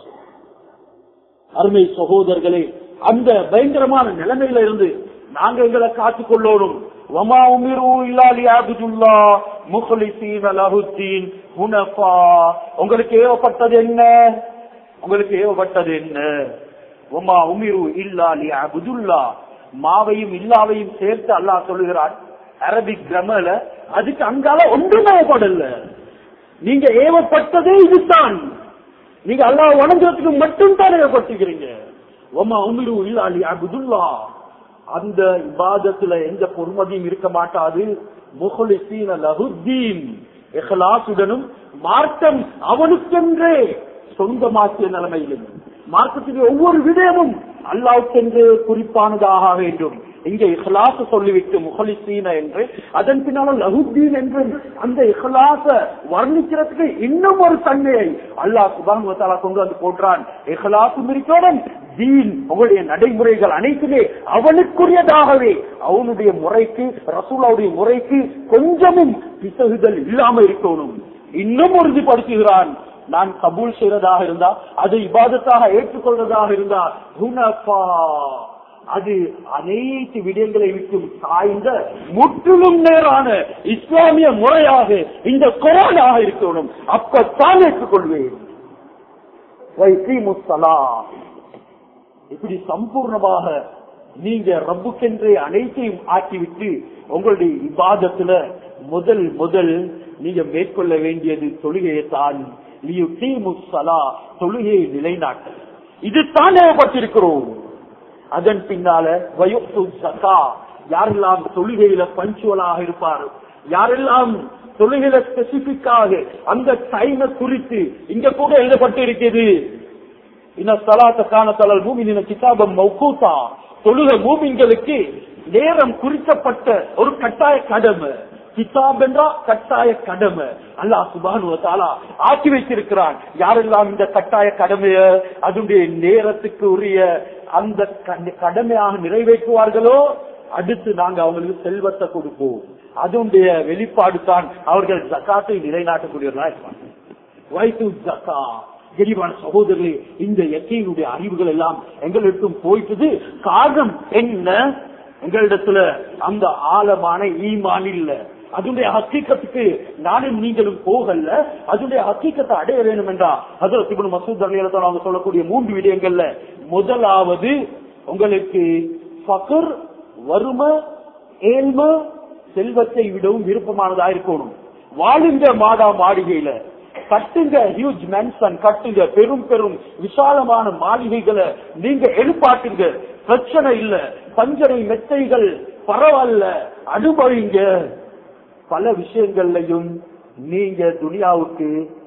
அருமை சகோதரர்களே அந்த பயங்கரமான நிலைமையில இருந்து நாங்க எங்களை காத்துக் கொள்ளணும் வமா உமிரு இல்லாலி ஆபுதுல்லா முகலிசீன் அலஹுத்தீன் ஹுனஃபா உங்களுக்கு ஏவப்பட்டது என்ன உங்களுக்கு ஏவப்பட்டது என்ன ஒமா உமிரு இல்லாலி அபுதுல்லா மாவையும் இல்லாவையும் சேர்த்து அல்லாஹ் சொல்லுகிறான் அரபிக் கிரமல அதுக்கு அங்கால ஒன்றுமே படல நீங்க ஏவப்பட்டதே இதுதான் நீங்க அல்லாஹ் வணங்குறதுக்கு மட்டும் தான் ஏவப்பட்டுக்கிறீங்க ஒமா உமிரு இல்லாலி அபுதுல்லா அந்த இபாதத்துல எந்த பொறுமதியும் இருக்க மாட்டாது முகலிசீன லஹுத்தீன் இஹ்லாசுடனும் மார்க்கம் அவனுக்கென்றே சொந்தமாக்கிய நிலைமையிலும் மார்க்கத்தின் ஒவ்வொரு விடயமும் அல்லாவுக்கென்று குறிப்பானதாக வேண்டும் இங்கே இஹ்லாச சொல்லிவிட்டு முகலிசீன என்று அதன் பின்னால லகுத்தீன் என்று அந்த இஹ்லாச வர்ணிக்கிறதுக்கு இன்னும் ஒரு தன்மையை அல்லாஹ் சுபான் கொண்டு வந்து போன்றான் இஹ்லாசும் இருக்கணும் தீன் உங்களுடைய நடைமுறைகள் அனைத்துமே அவனுக்குரியதாகவே அவனுடைய முறைக்கு ரசூலாவுடைய முறைக்கு கொஞ்சமும் பிசகுதல் இல்லாம இருக்கணும் இன்னும் உறுதிப்படுத்துகிறான் நான் கபூல் செய்யறதாக இருந்தா அது இபாதத்தாக ஏற்றுக்கொள்றதாக இருந்தா குணப்பா அது அனைத்து விடயங்களை விட்டும் சாய்ந்த முற்றிலும் நேரான இஸ்லாமிய முறையாக இந்த குரானாக இருக்கணும் அப்பத்தான் ஏற்றுக்கொள்வேன் வைசீமுஸ்ஸலா. இப்படி சம்பூர்ணமாக நீங்க ரப்புக்கென்றே அனைத்தையும் ஆக்கிவிட்டு உங்களுடைய இபாதத்துல முதல் முதல் நீங்க மேற்கொள்ள வேண்டியது தொழுகையை தான் லியுகீமுஸ்ஸலா, தொழுகையை நிலைநாட்ட இது தானேப்பட்டிருக்கிறோம் அதன் பின்னால வயுக்து ஜக்கா யாரெல்லாம் தொழுகையில பஞ்சுவலாக இருப்பார் யாரெல்லாம் தொழுகையில ஸ்பெசிபிக்காக அந்த டைமை குறித்து இங்க கூட எழுதப்பட்டு இருக்கிறது இன்ன சலாத்த காண தலல் மூமின் கிதாபம் மௌகூத்தா தொழுக மூமின்களுக்கு நேரம் குறிக்கப்பட்ட ஒரு கட்டாய கடமை கிதாப் என்றா கட்டாய கடமை அல்லாஹ் சுபானு தாலா ஆக்கி வைத்திருக்கிறான் யாரெல்லாம் இந்த கட்டாய கடமைய அதனுடைய நேரத்துக்கு உரிய அந்த கட- கடமையாக நிறைவேற்றுவார்களோ அடுத்து நாங்க அவங்களுக்கு செல்வத்தை கொடுப்போம் அதனுடைய வெளிப்பாடு தான் அவர்கள் ஜக்காத்தை நிலைநாட்டக்கூடியவர்களா இருப்பாங்க வைத்து ஜக்கா கெரிவான சகோதரர்களே இந்த எக்கையினுடைய அறிவுகள் எல்லாம் எங்களிடத்தும் போயிட்டது காரணம் என்ன எங்களிடத்துல அந்த ஆழமான ஈமான் இல்ல அதனுடைய ஹக்கீக்கத்துக்கு நானும் நீங்களும் போகல அதனுடைய ஹக்கீக்கத்தை அடைய வேண்டும் என்றா அதில் சிவன் மசூத் அலியலத்தான் அவங்க சொல்லக்கூடிய மூன்று விடயங்கள்ல முதலாவது உங்களுக்கு ஃபகர் வறுமை ஏழ்மை செல்வத்தை விடவும் விருப்பமானதா இருக்கணும் வாழுங்க மாடா மாளிகையில கட்டுங்க ஹியூஜ் மேன்சன் கட்டுங்க பெரும் பெரும் விசாலமான மாளிகைகளை நீங்க எழுப்பாட்டுங்க பிரச்சனை இல்ல பஞ்சரை மெத்தைகள் பரவாயில்ல அனுபவிங்க பல விஷயங்கள்லையும் நீங்க துனியாவுக்கு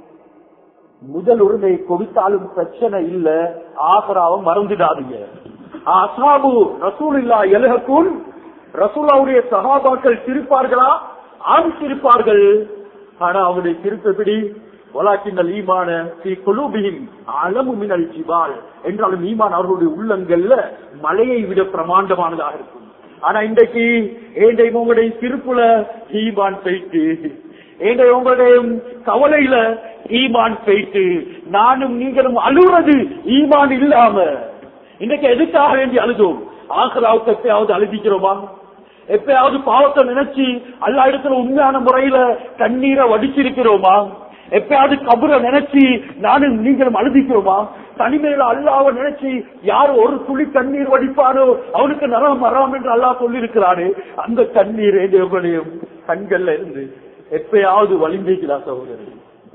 முதல் உரிமை கொடுத்தாலும் பிரச்சனை இல்ல ஆசராவை மறந்துடாதீங்க அசாபு ரசூல் இல்லா எலகக்குள் ரசூலாவுடைய சகாபாக்கள் சிரிப்பார்களா ஆண் சிரிப்பார்கள் ஆனா அவருடைய சிரிப்பு எப்படி வலாக்கிங்கள் ஈமான ஸ்ரீ குலூபியின் அளவு மினல் ஜிபால் என்றாலும் ஈமான் அவர்களுடைய உள்ளங்கள்ல மலையை விட பிரமாண்டமானதாக இருக்கும் ஆனா இன்றைக்கு ஏண்டை உங்களுடைய சிரிப்புல ஈமான் போயிட்டு ஏண்டை உங்களுடைய கவலையில ஈமான் போயிட்டு நானும் நீங்களும் அழுறது ஈமான் இல்லாம இன்னைக்கு எதுக்காக வேண்டி அழுதோம் ஆசராவுக்கு எப்பயாவது அழுதிக்கிறோமா எப்பயாவது பாவத்தை நினைச்சு எல்லா இடத்துல உண்மையான முறையில கண்ணீரை வடிச்சிருக்கிறோமா எப்பயாவது கபரை நினைச்சு நானும் நீங்களும் அழுதிக்கிறோமா தனிமையில அல்லாவ நினைச்சு யார் ஒரு துளி கண்ணீர் வடிப்பானோ அவனுக்கு நரம் வராம் என்று அல்லாஹ் சொல்லியிருக்கிறாரு அந்த கண்ணீர் உங்களுடைய கண்கள்ல இருந்து எப்பயாவது வலிந்திருக்கிறா சகோதரர்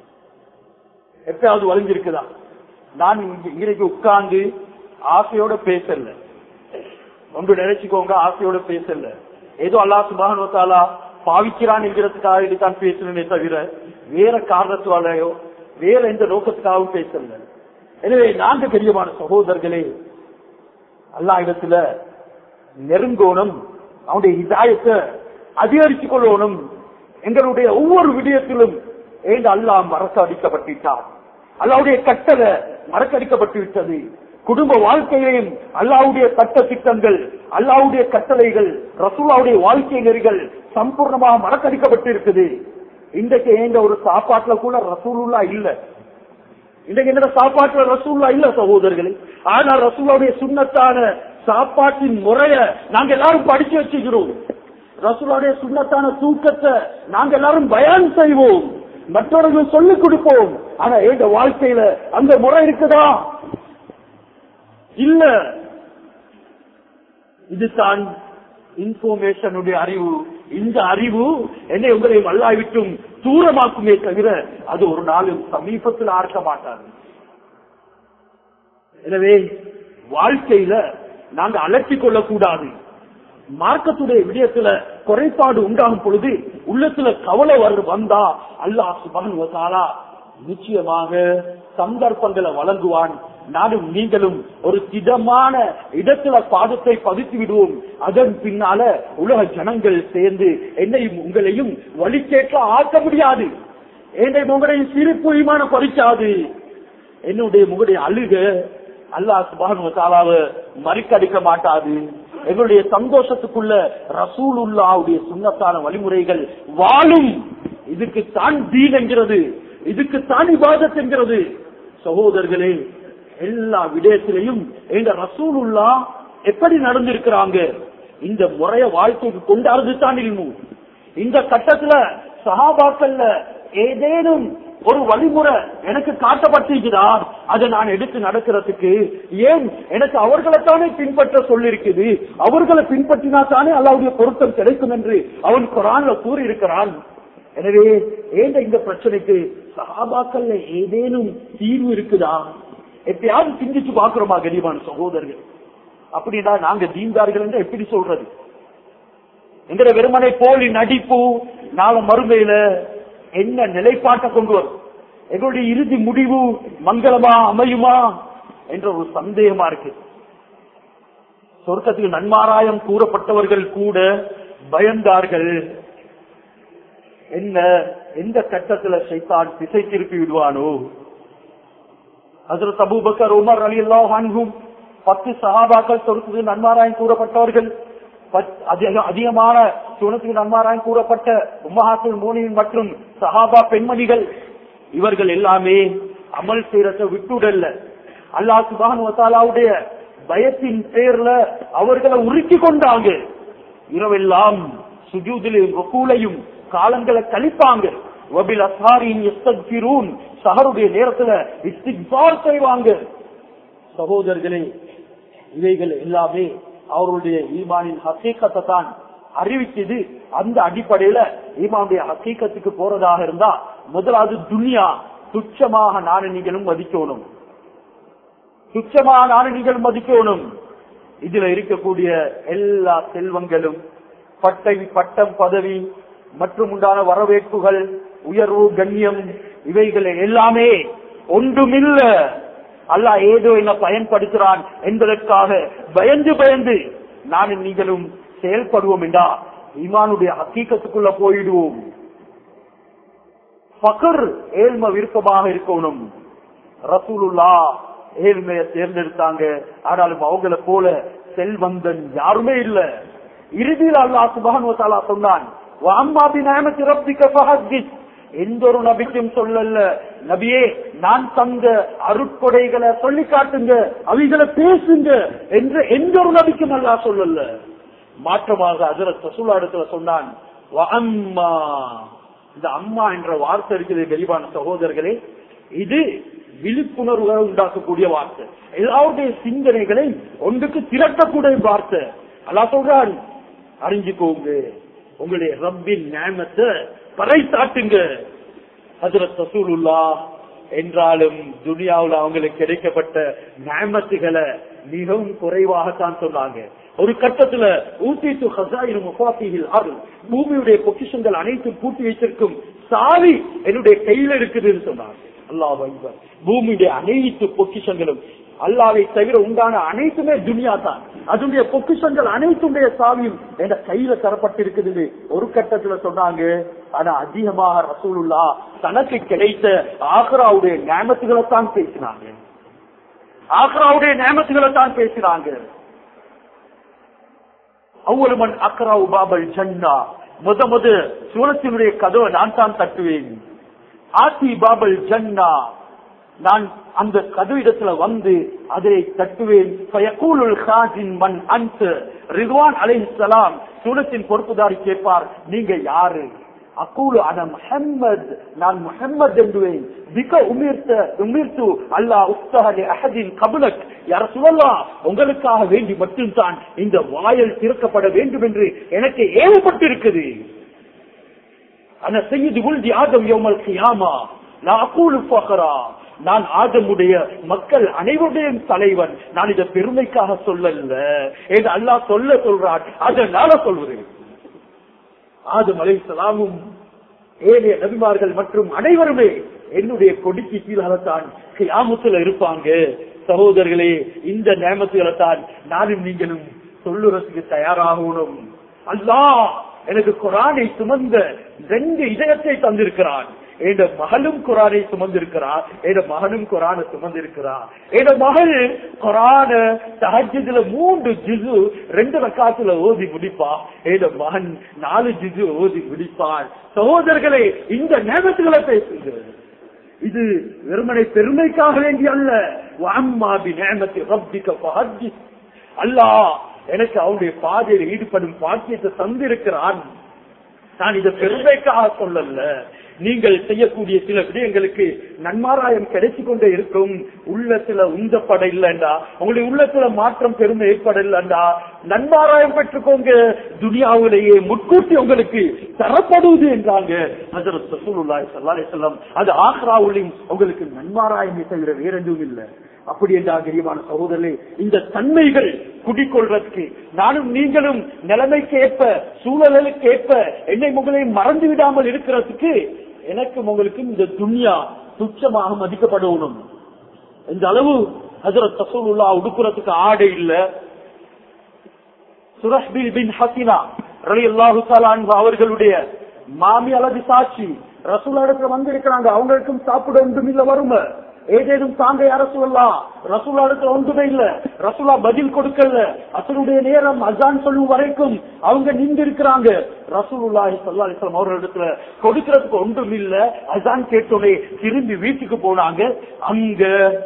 எப்பயாவது வலிஞ்சிருக்குதா நான் இங்க- இன்றைக்கு உட்கார்ந்து ஆசையோட பேசல ஒன்று நினைச்சுக்கோங்க ஆசையோட பேசல ஏதோ அல்லாஹ் சுபானுவத்தாலா பாவிக்கிறான் என்கிறதுக்காக இதுதான் பேசுறேனே தவிர வேற காரணத்தாலேயோ வேற எந்த நோக்கத்துக்காகவும் பேசல எனவே நான்கு பெரியமான சகோதரர்களே அல்லா இடத்துல நெருங்கோணும் அவனுடைய இதாயத்தை அதிகரித்துக் கொள்ளணும் எங்களுடைய ஒவ்வொரு விடயத்திலும் ஏன் அல்லாஹ் மறக்கடிக்கப்பட்டுவிட்டார் அல்லாவுடைய கட்டளை மறக்கடிக்கப்பட்டு விட்டது குடும்ப வாழ்க்கையிலையும் அல்லாவுடைய சட்ட திட்டங்கள் அல்லாவுடைய கட்டளைகள் ரசூலாவுடைய வாழ்க்கை நெறிகள் சம்பூர்ணமாக மறக்கடிக்கப்பட்டு இருக்குது இன்றைக்கு ஏங்க ஒரு சாப்பாட்டுல கூட ரசூலுல்லா இல்ல இன்றைக்கு என்ன சாப்பாட்டுல ரசூல்லா இல்ல சகோதரர்களே ஆனா ரசூலாவுடைய சுண்ணத்தான சாப்பாட்டின் முறைய நாங்க எல்லாரும் படிச்சு வச்சுக்கிறோம் ரசூலாவுடைய சுண்ணத்தான தூக்கத்தை நாங்க எல்லாரும் பயான் செய்வோம் மற்றவர்கள் சொல்லிக் கொடுப்போம் ஆனா எங்க வாழ்க்கையில அந்த முறை இருக்குதா இல்ல இதுதான் இன்ஃபர்மேஷனுடைய அறிவு இந்த அறிவு என்னை உங்களை வல்லாவிட்டும் தூரமாக்குமே தவிர அது ஒரு நாளும் சமீபத்தில் ஆர்க்க மாட்டாது எனவே வாழ்க்கையில நாங்க அலட்டிக் கொள்ளக்கூடாது மார்க்கத்துடைய விடயத்துல குறைபாடு உண்டாகும் பொழுது உள்ளத்துல கவலை வரு வந்தா அல்லாஹ் சுபகன் வசாலா நிச்சயமாக சந்தர்ப்பங்களை வழங்குவான் நானும் நீங்களும் ஒரு திடமான இடத்துல பாதத்தை பதித்து விடுவோம் அதன் பின்னால உலக ஜனங்கள் சேர்ந்து என்னையும் உங்களையும் வழிகேற்ற ஆக்க முடியாது என்னை உங்களுடைய சிரிப்பு ஈமான பறிக்காது என்னுடைய உங்களுடைய அழுக அல்லாஹ் சுபானு தாலாவை மறிக்கடிக்க மாட்டாது எங்களுடைய சந்தோஷத்துக்குள்ள ரசூலுல்லாவுடைய சுண்ணத்தான வழிமுறைகள் வாழும் இதுக்கு தான் தீன் என்கிறது இதுக்கு தான் இபாதத் என்கிறது சகோதரர்களே எல்லா விடயத்திலையும் எங்க ரசூலுல்லா எப்படி நடந்திருக்கிறாங்க இந்த முறைய வாழ்க்கைக்கு கொண்டாடுறது தான் இல்மு இந்த கட்டத்துல சஹாபாக்கள்ல ஏதேனும் ஒரு வழிமுறை எனக்கு காட்டப்பட்டிருக்குதா அதை நான் எடுத்து நடக்கிறதுக்கு ஏன் எனக்கு அவர்களைத்தானே பின்பற்ற சொல்லிருக்குது அவர்களை பின்பற்றினா தானே அல்லாவுடைய பொருத்தம் கிடைக்கும் என்று அவன் குரான்ல கூறியிருக்கிறான் எனவே ஏந்த இந்த பிரச்சனைக்கு சஹாபாக்கள்ல ஏதேனும் தீர்வு இருக்குதா எப்பயாவது சிந்திச்சு பாக்குறோமா கனிவான சகோதரர்கள் அப்படின்னா நாங்க தீன்தார்கள் என்று எப்படி சொல்றது எங்கிற வெறுமனை போலி நடிப்பு நாள மறுமையில என்ன நிலைப்பாட்டை கொண்டு வரும் எங்களுடைய இறுதி முடிவு மங்களமா அமையுமா என்ற ஒரு சந்தேகமா இருக்கு சொர்க்கத்துக்கு நன்மாராயம் கூறப்பட்டவர்கள் கூட பயந்தார்கள் என்ன எந்த கட்டத்துல சைத்தான் திசை திருப்பி விடுவானோ ஹசரத் அபூபக்கர் உமர் அலி அல்லாஹும் பத்து சஹாபாக்கள் சொர்க்கத்துக்கு நன்மாராயம் கூறப்பட்டவர்கள் பத்- அதிக- அதிகமான சுனத்துக்கு நன்மாராயம் கூறப்பட்ட உம்மஹாத்துல் மோனின் மற்றும் சஹாபா பெண்மணிகள் இவர்கள் எல்லாமே அமல் செய்யறத விட்டுடல்ல அல்லாஹ் சுபான் வசாலாவுடைய பயத்தின் பேர்ல அவர்களை உருக்கி கொண்டாங்க இரவெல்லாம் சுஜூதிலையும் ருக்கூலையும் காலங்களை கழிப்பாங்க வபில் அசாரின் எஸ்தக்பிரூன் சஹருடைய நேரத்துல இஸ்திக்பார் செய்வாங்க சகோதரர்களே இவைகள் எல்லாமே அவருடைய ஈமானின் ஹசீக்கத்தை தான் அறிவிச்சது அந்த அடிப்படையில ஈமானுடைய ஹசீக்கத்துக்கு போறதாக இருந்தா முதலாவது துனியா துச்சமாக நானும் நீங்களும் மதிக்கணும் துச்சமாக நானும் நீங்களும் மதிக்கணும் இதுல இருக்கக்கூடிய எல்லா செல்வங்களும் பட்டை பட்டம் பதவி மற்றும் உண்டான வரவேற்புகள் உயர்வு கண்ணியம் இவைகள் எல்லாமே ஒன்றுமில்ல அல்லாஹ் ஏதோ என்ன பயன்படுத்துறான் என்பதற்காக பயந்து பயந்து நானும் நீங்களும் செயல்படுவோம் என்றா ஈமானுடைய ஹக்கீக்கத்துக்குள்ள போயிடுவோம் பகர் ஏழ்ம விருப்பமாக இருக்கணும் ரசூலுல்லா ஏழ்மையை தேர்ந்தெடுத்தாங்க ஆனாலும் அவங்கள போல செல்வந்தன் யாருமே இல்ல இறுதியில் அல்லாஹ் சுபான் சொன்னான் "வஅம்மா பிநிஅமத்தி ரப்பிக ஃபஹத்திஸ்." எந்த ஒரு நபிக்கும் சொல்லல நபியே நான் தந்த அருட்கொடைகளை சொல்லி காட்டுங்க அவைகளை பேசுங்க என்று எந்த ஒரு நபிக்கும் அல்லாஹ் சொல்லல மாற்றமாக அதிரத் ரசூலா இடத்துல சொன்னான் "வஅம்மா." இந்த அம்மா என்ற வார்த்தை இருக்குது கரிபான சகோதரர்களே இது விழிப்புணர்வுகளை உண்டாக்கக்கூடிய வார்த்தை எல்லாருடைய சிந்தனைகளை ஒன்றுக்கு திரட்டக்கூடிய வார்த்தை அல்லா சொல்றான் அறிஞ்சுக்கோங்க உங்களுடைய ரப்பின் நியாமத்தை பறைசாட்டுங்க ஹஜரத் ரசூலுல்லா என்றாலும் துனியாவுல அவங்களுக்கு கிடைக்கப்பட்ட நியமத்துகளை மிகவும் குறைவாகத்தான் சொன்னாங்க ஒரு கட்டத்துல ஊட்டிட்டு ஹசாயிரும் முஃபாத்தியில் அருள் பூமியுடைய பொக்கிஷங்கள் அனைத்தும் பூட்டி வைத்திருக்கும் சாவி என்னுடைய கையில இருக்குதுன்னு சொன்னாங்க அல்லாஹ் அக்பர். பூமியுடைய அனைத்து பொக்கிஷங்களும் அல்லாவை தவிர உண்டான அனைத்துமே துனியா தான் அதனுடைய பொக்கிஷங்கள் அனைத்துடைய சாவியும் என்ற கையில தரப்பட்டிருக்குது ஒரு கட்டத்துல சொன்னாங்க ஆனா அதிகமாக ரசூலுல்லா தனக்கு கிடைத்த ஆக்ராவுடைய நியமத்துகளை தான் பேசினாங்க ஆக்ராவுடைய நியமத்துகளை தான் பேசினாங்க அவ்வளவன் அக்ராவு பாபல் ஜன்னா முத முத சூழத்தினுடைய கதவை நான் தான் தட்டுவேன் ஆத்தி பாபல் ஜன்னா நான் அந்த கதவிடத்துல வந்து அதை தட்டுவேன் ஃபயகூலுல் காஜின் மன் அன்ஸ் ரிதுவான் அலைஹிஸ்ஸலாம் சூழத்தின் பொறுப்புதாரி கேட்பார் நீங்க யாரு அக்கூலு அன முஹம்மத் நான் முஹம்மத் என்றுவேன் பிக உமிர்த்த உமிர்த்து அல்லாஹ் உஸ்தஹலி அஹதின் கபுலக் யார சொல்லலாம் உங்களுக்காக வேண்டி மட்டும்தான் இந்த வாயல் திறக்கப்பட வேண்டும் என்று எனக்கு ஏவப்பட்டிருக்குது அன செய்து உள்தி ஆதம் யோமல் கியாமா நான் அக்கூலு ஃபஹரா நான் ஆதமுடைய மக்கள் அனைவருடையும் தலைவன் நான் இதை பெருமைக்காக சொல்லல என்று அல்லாஹ் சொல்ல சொல்றான் அதனால சொல்றேன் ஆதம் அலைசலாமும் ஏழைய நபிமார்கள் மற்றும் அனைவருமே என்னுடைய கொடிக்கு கீழாகத்தான் கியாமத்துல இருப்பாங்க சகோதரர்களே இந்த நேமத்துல தான் நானும் நீங்களும் சொல்லுறதுக்கு தயாராகணும் அல்லாஹ் எனக்கு குரானை சுமந்த ரெண்டு இதயத்தை தந்திருக்கிறான் என் மகளும் குரானை சுமந்திருக்கிறார் என் மகனும் குரானை சுமந்திருக்கிறார் என் மகள் குரான தஹஜ்ஜுல மூன்று ஜிசு ரெண்டு ரக்காத்துல ஓதி முடிப்பா என் மகன் நாலு ஜிசு ஓதி முடிப்பான் சகோதரர்களே இந்த நேமத்துகளை பேசுகிறது இது வெறுமனை பெருமைக்காக வேண்டி அல்ல வாம்மாபி நேமத்தை ரப்பிக்க பஹஜி அல்லாஹ் எனக்கு அவனுடைய பாதையில் ஈடுபடும் பாக்கியத்தை தந்திருக்கிறான் நான் இதை பெருமைக்காக சொல்லல நீங்கள் செய்யக்கூடிய சில விடயங்களுக்கு நன்மாராயம் கிடைச்சு கொண்டே இருக்கும் உள்ளத்துல உந்தப்பட இல்லைண்டா உங்களுடைய உள்ளத்துல மாற்றம் பெருமை ஏற்பட இல்லைண்டா நன்மாராயம் பெற்றுக்கோங்க துனியாவிலேயே முன்கூட்டி உங்களுக்கு தரப்படுவது என்றாங்க ஹஜரத் ரசூலுல்லாஹி ஸல்லல்லாஹு அலைஹி வஸல்லம் அது ஆக்ராவுலையும் உங்களுக்கு நன்மாராயமே தவிர வேற எதுவும் இல்லை அப்படி என்றால் கரியமான சகோதரர்களே இந்த தன்மைகள் குடிக்கொள்றதுக்கு நானும் நீங்களும் நிலைமைக்கு ஏற்ப சூழலுக்கு ஏற்ப என்னை முகலை மறந்து விடாமல் இருக்கிறதுக்கு எனக்கும் உங்களுக்கும் இந்த துன்யா துச்சமாக மதிக்கப்படணும் இந்த அளவு ஹசரத் தசூலுல்லா உடுப்புறதுக்கு ஆடை இல்ல சுரஹ்பில் பின் ஹசினா ரலி அல்லாஹு அவர்களுடைய மாமி அல்லது சாட்சி ரசூல் இடத்துல வந்து இருக்கிறாங்க அவங்களுக்கும் சாப்பிட ஒன்றும் இல்ல வறுமை ஏதேனும் தாங்க யார சொல்லலாம் ரசூலா இடத்துல ஒன்றுமே இல்ல ரசூலா பதில் கொடுக்கல அசனுடைய நேரம் அசான் சொல்லும் வரைக்கும் அவங்க நின்று இருக்கிறாங்க ரசூலுல்லாஹி ஸல்லல்லாஹு அலைஹி வஸல்லம் அவர்களிடத்துல கொடுக்கறதுக்கு ஒன்றும் இல்ல அசான் கேட்டோனே திரும்பி வீட்டுக்கு போனாங்க அங்க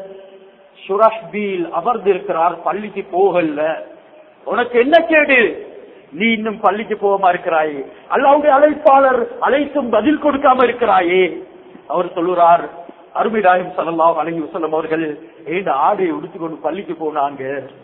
சுரஷ்பீல் அமர்ந்து இருக்கிறார் பள்ளிக்கு போகல உனக்கு என்ன கேடு நீ இன்னும் பள்ளிக்கு போகாம இருக்கிறாயே அல்லாவுடைய அழைப்பாளர் அழைத்தும் பதில் கொடுக்காம இருக்கிறாயே அவர் சொல்லுறார் அருமைடாயம் சல்லாஹ் அலங்கி வசல்லம் அவர்கள் ஏண்ட ஆடையை உடுத்துக்கொண்டு பள்ளிக்கு போனாங்க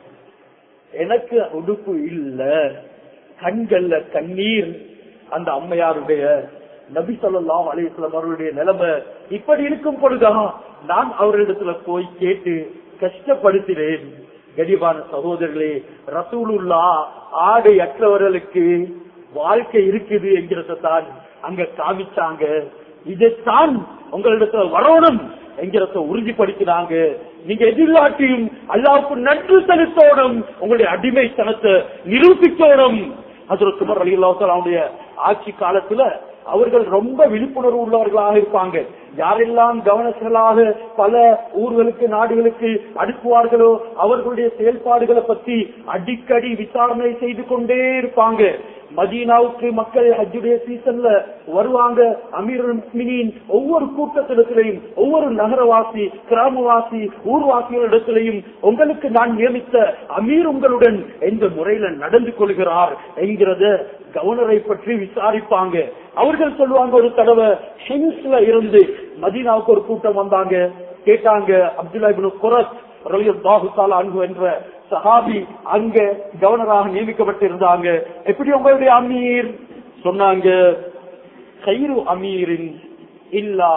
எனக்கு உடுப்பு இல்ல கண்கள்ல கண்ணீர் அந்த அம்மையாருடைய நபி சொல்லாஹ் அலிஸ்லாம் அவர்களுடைய நிலைமை இப்படி இருக்கும் பொழுதுதான் நான் அவரிடத்துல போய் கேட்டு கஷ்டப்படுத்தினேன் கடிவான சகோதரர்களே ரசூலுல்லா ஆடை அற்றவர்களுக்கு வாழ்க்கை இருக்குது என்கிறதான் அங்க காமிச்சாங்க இதைத்தான் உங்களிடத்துல வரணும் என்கிறத உறுதிப்படுத்தினாங்க நீங்க எதிர்லாட்டியும் அல்லாவுக்கு நன்றி செலுத்தோடும் உங்களுடைய அடிமைத்தனத்தை நிரூபிக்கோடும் அது சுமர் அலி அல்லாவுடைய ஆட்சி காலத்துல அவர்கள் ரொம்ப விழிப்புணர்வு உள்ளவர்களாக இருப்பாங்க யாரெல்லாம் கவனர்களாக பல ஊர்களுக்கு நாடுகளுக்கு அனுப்புவார்களோ அவர்களுடைய செயல்பாடுகளை பத்தி அடிக்கடி விசாரணை செய்து கொண்டே இருப்பாங்க மதீனாவுக்கு மக்கள் ஹஜ்ஜுடைய சீசன்ல வருவாங்க அமீர் ஒவ்வொரு கூட்டத்திடத்திலையும் ஒவ்வொரு நகரவாசி கிராமவாசி ஊர்வாசிகளிடத்திலையும் உங்களுக்கு நான் நியமித்த அமீர் உங்களுடன் எந்த முறையில நடந்து கொள்கிறார் என்கிறத கவர்னரை பற்றி விசாரிப்பாங்க அவர்கள் சொல்லுவாங்க ஒரு தடவை ஹிம்ஸ்ல இருந்து மதீனாவுக்கு ஒரு கூட்டம் வந்தாங்க கேட்டாங்க அப்துல்லா இப்னு குரத் அன்பு என்ற சஹாபி அங்க கவர்னராக நியமிக்கப்பட்டிருந்தாங்க எப்படி உங்களுடைய அமீர் சொன்னாங்க கயிறு அமீரின் இல்லா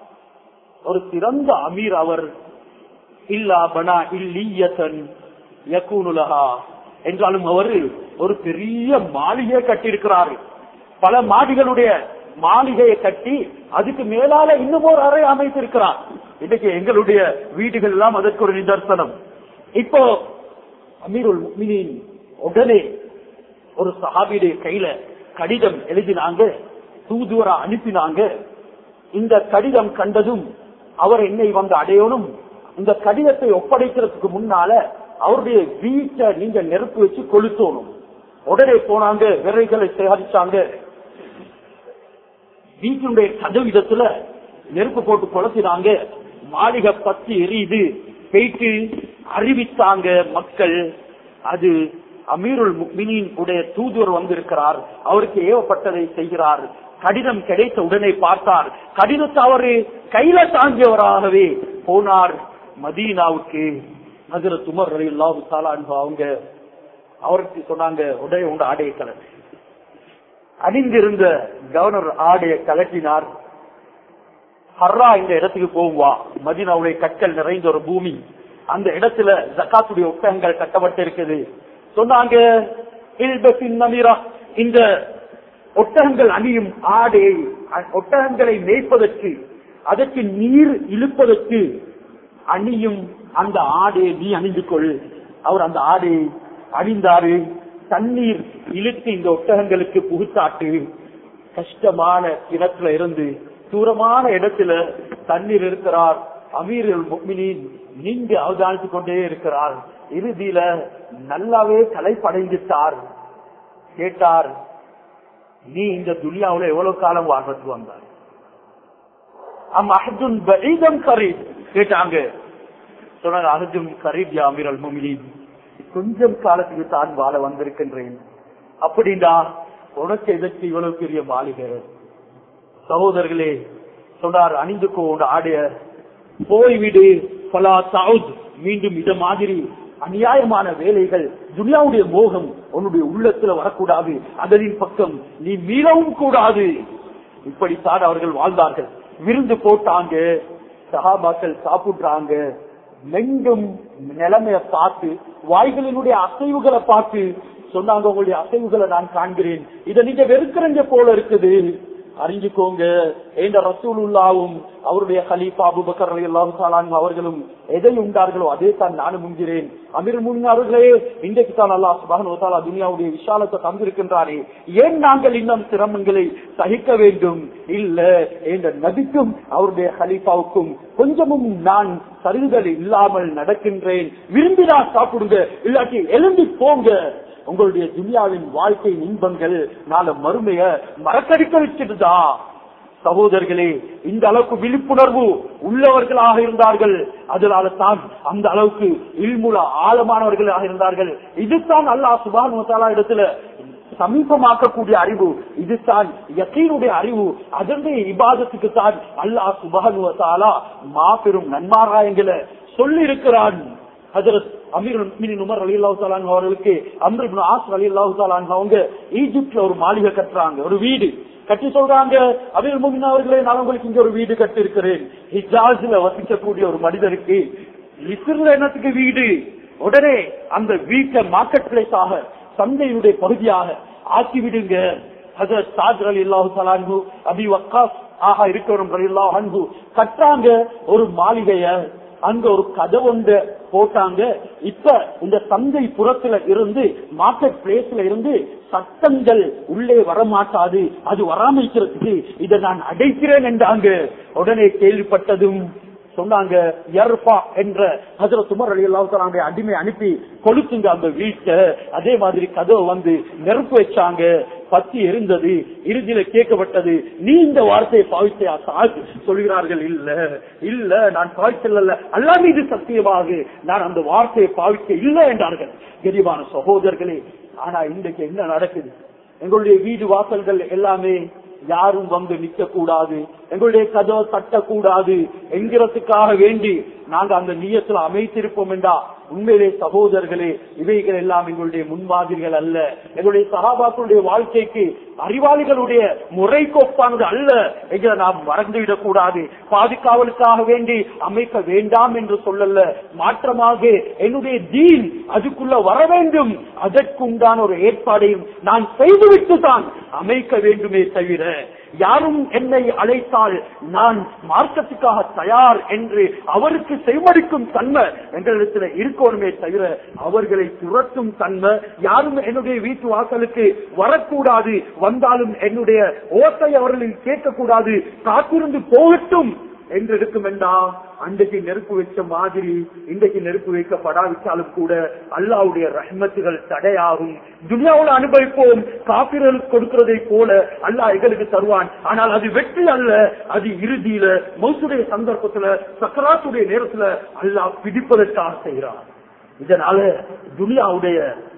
ஒரு சிறந்த அமீர் அவர் இல்லா பனா இல்லீயத்தன் யக்கூனுலகா என்றாலும் அவர் ஒரு பெரிய மாளிகையை கட்டியிருக்கிறார் பல மாடிகளுடைய மாளிகையை கட்டி அதுக்கு மேலால இன்னும் ஒரு அறை அமைத்திருக்கிறார் இன்னைக்கு எங்களுடைய வீடுகள் எல்லாம் அதற்கு ஒரு நிதர்சனம் இப்போ அமீருல் முக்மினின் உடனே ஒரு சஹாபியுடைய கையில கடிதம் எழுதினாங்க தூதுவரா அனுப்பினாங்க இந்த கடிதம் கண்டதும் அவர் என்னை வந்து அடையணும் இந்த கடிதத்தை ஒப்படைக்கிறதுக்கு முன்னால அவருடைய வீட்டை நீங்க நெருப்பு வச்சு கொளுத்தணும் உடனே போனாங்க விரைகளை சேகரிச்சாங்க வீட்டினுடைய கதவிடத்துல நெருப்பு போட்டு கொளுத்தினாங்க மாளிகை பத்தி எரியுது போயிட்டு அறிவித்தாங்க மக்கள் அது அமீருல் முக்மினின் உடைய தூதுவர் வந்திருக்கிறார் அவருக்கு ஏவப்பட்டதை செய்கிறார் கடிதம் கிடைத்த உடனே பார்த்தார் கடிதத்தை அவரு கையில தாங்கியவராகவே போனார் மதீனாவுக்கு நகர துமர் இல்லாவு சாலான் அவங்க அவருக்கு சொன்னாங்க உடைய உண்ட ஆடையை கலட்டி அணிந்திருந்த கவர்னர் ஆடையை கலட்டினார் ஹர்ரா இந்த இடத்துக்கு போவா மதினாவுடைய கற்கள் நிறைந்த ஒரு பூமி அந்த இடத்துல ஜக்காத்துடைய ஒட்டகங்கள் கட்டப்பட்டு இருக்குது சொன்னாங்க இந்த ஒட்டகங்கள் அணியும் ஆடையை ஒட்டகங்களை மேய்ப்பதற்கு அதற்கு நீர் இழுப்பதற்கு அணியும் அந்த ஆடையை நீ அணிந்து கொள் அவர் அந்த ஆடையை அணிந்தாரு தண்ணீர் இழுத்து இந்த ஒட்டகங்களுக்கு புகுத்தாட்டு கஷ்டமான கிணத்துல இருந்து தூரமான இடத்துல தண்ணீர் இருக்கிறார் அமீர் முக்மினின் நீங்க அவதானித்துக் கொண்டே இருக்கிறார் இறுதியில நல்லாவே கலைப்படைந்துட்டார் கேட்டார் நீ இந்த துனியாவுல எவ்வளவு காலம் வாழ்றது வந்தார் அம் அஹதுன் பஈதம் கரீப் கேட்டாங்க சொன்னாங்க அஹதுன் கரீப் யா அமீர் அல் முமினின் கொஞ்சம் காலத்துக்கு தான் வாழ வந்திருக்கின்றேன் அப்படின்னா உனக்கு எதற்கு இவ்வளவு பெரிய மாளிகை சகோதரர்களே சொன்னார் அணிந்து கொண்டு ஆடைய போய்விடு பலா சவுத் மீண்டும் இத மாதிரி அநியாயமான வேலைகள் துனியாவுடைய மோகம் உன்னுடைய உள்ளத்துல வரக்கூடாது அதனின் பக்கம் நீ மீளவும் கூடாது இப்படித்தான் அவர்கள் வாழ்ந்தார்கள் விருந்து போட்டாங்க சகாபாக்கள் சாப்பிடுறாங்க மெங்கும் நிலைமைய பார்த்து வாய்களினுடைய அசைவுகளை பார்த்து சொன்னாங்க உங்களுடைய அசைவுகளை நான் காண்கிறேன் இதை நீங்க வெறுக்கிறீங்க போல இருக்குது அறிஞ்சுக்கோங்க என்ற ரசூலுல்லாவும் அவருடைய ஹலீஃபா அபுபக்கர் அல்லாஹு அவர்களும் எதை உண்டார்களோ அதே தான் நானும் உண்கிறேன் அமீர் முன்னார்களே இன்றைக்கு தான் அல்லாஹ் சுபான் துனியாவுடைய விஷாலத்தை தந்திருக்கின்றாரே ஏன் நாங்கள் இன்னும் சிரமங்களை சகிக்க வேண்டும் இல்ல என்ற நபிக்கும் அவருடைய ஹலீஃபாவுக்கும் கொஞ்சமும் நான் சருகுதல் இல்லாமல் நடக்கின்றேன் விரும்பினா சாப்பிடுங்க இல்லாட்டி எழுந்து போங்க உங்களுடைய துனியாவின் வாழ்க்கை இன்பங்கள் நாள மறுமைய மறக்கடிக்க வச்சிருதா சகோதரர்களே இந்த அளவுக்கு விழிப்புணர்வு உள்ளவர்களாக இருந்தார்கள் அதனால தான் அந்த அளவுக்கு இல்முல ஆழமானவர்களாக இருந்தார்கள் இதுதான் அல்லாஹ் சுபான் இடத்துல சமீபமாக்கக்கூடிய அறிவு இதுதான் யக்கீனுடைய அறிவு அதனுடைய இபாதத்துக்கு தான் அல்லாஹ் சுபானுவத்தாலா மாபெரும் நன்மாராயங்களை சொல்லி இருக்கிறான் ஹஜரத் அமீர் உமர் அலி அல்லாஹு அவர்களுக்கு அம்ரு ஆஸ் அலி அல்லாஹு அவங்க ஈஜிப்ட்ல ஒரு மாளிகை கட்டுறாங்க ஒரு வீடு கட்டி சொல்றாங்க அமீர் முமின் அவர்களே நான் உங்களுக்கு இங்க ஒரு வீடு கட்டி இருக்கிறேன் ஹிஜாஸ்ல வசிக்கக்கூடிய ஒரு மனிதருக்கு இஸ்ரேல் என்னத்துக்கு வீடு உடனே அந்த வீட்டை மார்க்கெட் பிளேஸ் ஆக சந்தையுடைய பகுதியாக ஆக்கி விடுங்க ஹசரத் சாஜர் அலி அல்லாஹு சலான்கு அபி வக்காஸ் ஆக இருக்கிறவரும் அலி அல்லாஹ் அன்பு கட்டுறாங்க ஒரு மாளிகைய அங்க ஒரு கதவு ஒன்று போட்டாங்க இப்ப இந்த சந்தை புறத்துல இருந்து மார்க்கெட் பிளேஸ்ல இருந்து சத்தங்கள் உள்ளே வரமாட்டாது அது வராமைக்கிறதுக்கு இதை நான் அடைக்கிறேன் என்றாங்க உடனே கேள்விப்பட்டதும் சொன்னாங்க யர்பா என்ற ஹசரத் உமர் அலி அல்லாஹ் அடிமை அனுப்பி கொளுத்துங்க அந்த வீட்டை அதே மாதிரி கதவை வந்து நெருப்பு வச்சாங்க பத்தி எரிந்தது இறுதியில கேட்கப்பட்டது நீ இந்த வார்த்தையை பாவிச்சையா சாஜ் சொல்கிறார்கள் இல்ல இல்ல நான் பாவிச்சல்ல அல்லா மீது சத்தியமாக நான் அந்த வார்த்தையை பாவிக்க இல்லை என்றார்கள் கரிவான சகோதரர்களே ஆனா இன்றைக்கு என்ன நடக்குது எங்களுடைய வீடு வாசல்கள் எல்லாமே யாரும் வந்து நிக்க கூடாது எங்களுடைய கதவை தட்டக்கூடாது என்கிறதுக்காக வேண்டி நாங்க அந்த நீயத்துல அமைத்திருப்போம் என்றா உண்மையிலே சகோதரர்களே இவைகள் எல்லாம் எங்களுடைய முன்மாதிரிகள் அல்ல எங்களுடைய சகாபாக்களுடைய வாழ்க்கைக்கு அறிவாளிகளுடைய முறைக்கு ஒப்பானது அல்ல எங்களை நாம் மறந்துவிடக் கூடாது பாதுகாவலுக்காக வேண்டி அமைக்க வேண்டாம் என்று சொல்லல மாற்றமாக என்னுடைய தீன் அதுக்குள்ள வர வேண்டும் அதற்குண்டான ஒரு ஏற்பாடையும் நான் செய்துவிட்டு தான் அமைக்க வேண்டுமே தவிர யாரும் என்னை அழைத்தால் நான் மார்க்கத்துக்காக தயார் என்று அவருக்கு செய்மடிக்கும் தன்மை எங்களிடத்தில் இருக்கணுமே தவிர அவர்களை துரத்தும் தன்மை யாரும் என்னுடைய வீட்டு வாசலுக்கு வரக்கூடாது வந்தாலும் என்னுடைய ஓட்டை அவர்களில் கேட்கக்கூடாது காத்திருந்து போகட்டும் என்று இருக்கும் என்றா அன்றைக்கு நெருப்பு வச்ச மாதிரி இன்றைக்கு நெருப்பு வைக்கப்படாவிட்டாலும் கூட அல்லாவுடைய ரஹ்மத்துகள் தடையாகும் துனியாவில் அனுபவிப்போம் காப்பிரலுக்கு கொடுக்கிறதை போல அல்லாஹ் எங்களுக்கு தருவான் ஆனால் அது வெற்றி அல்ல அது இறுதியில மௌசுடைய சந்தர்ப்பத்துல சக்கராத்துடைய நேரத்துல அல்லாஹ் பிடிப்பதற்காக செய்கிறான் இதனால துனியாவுடைய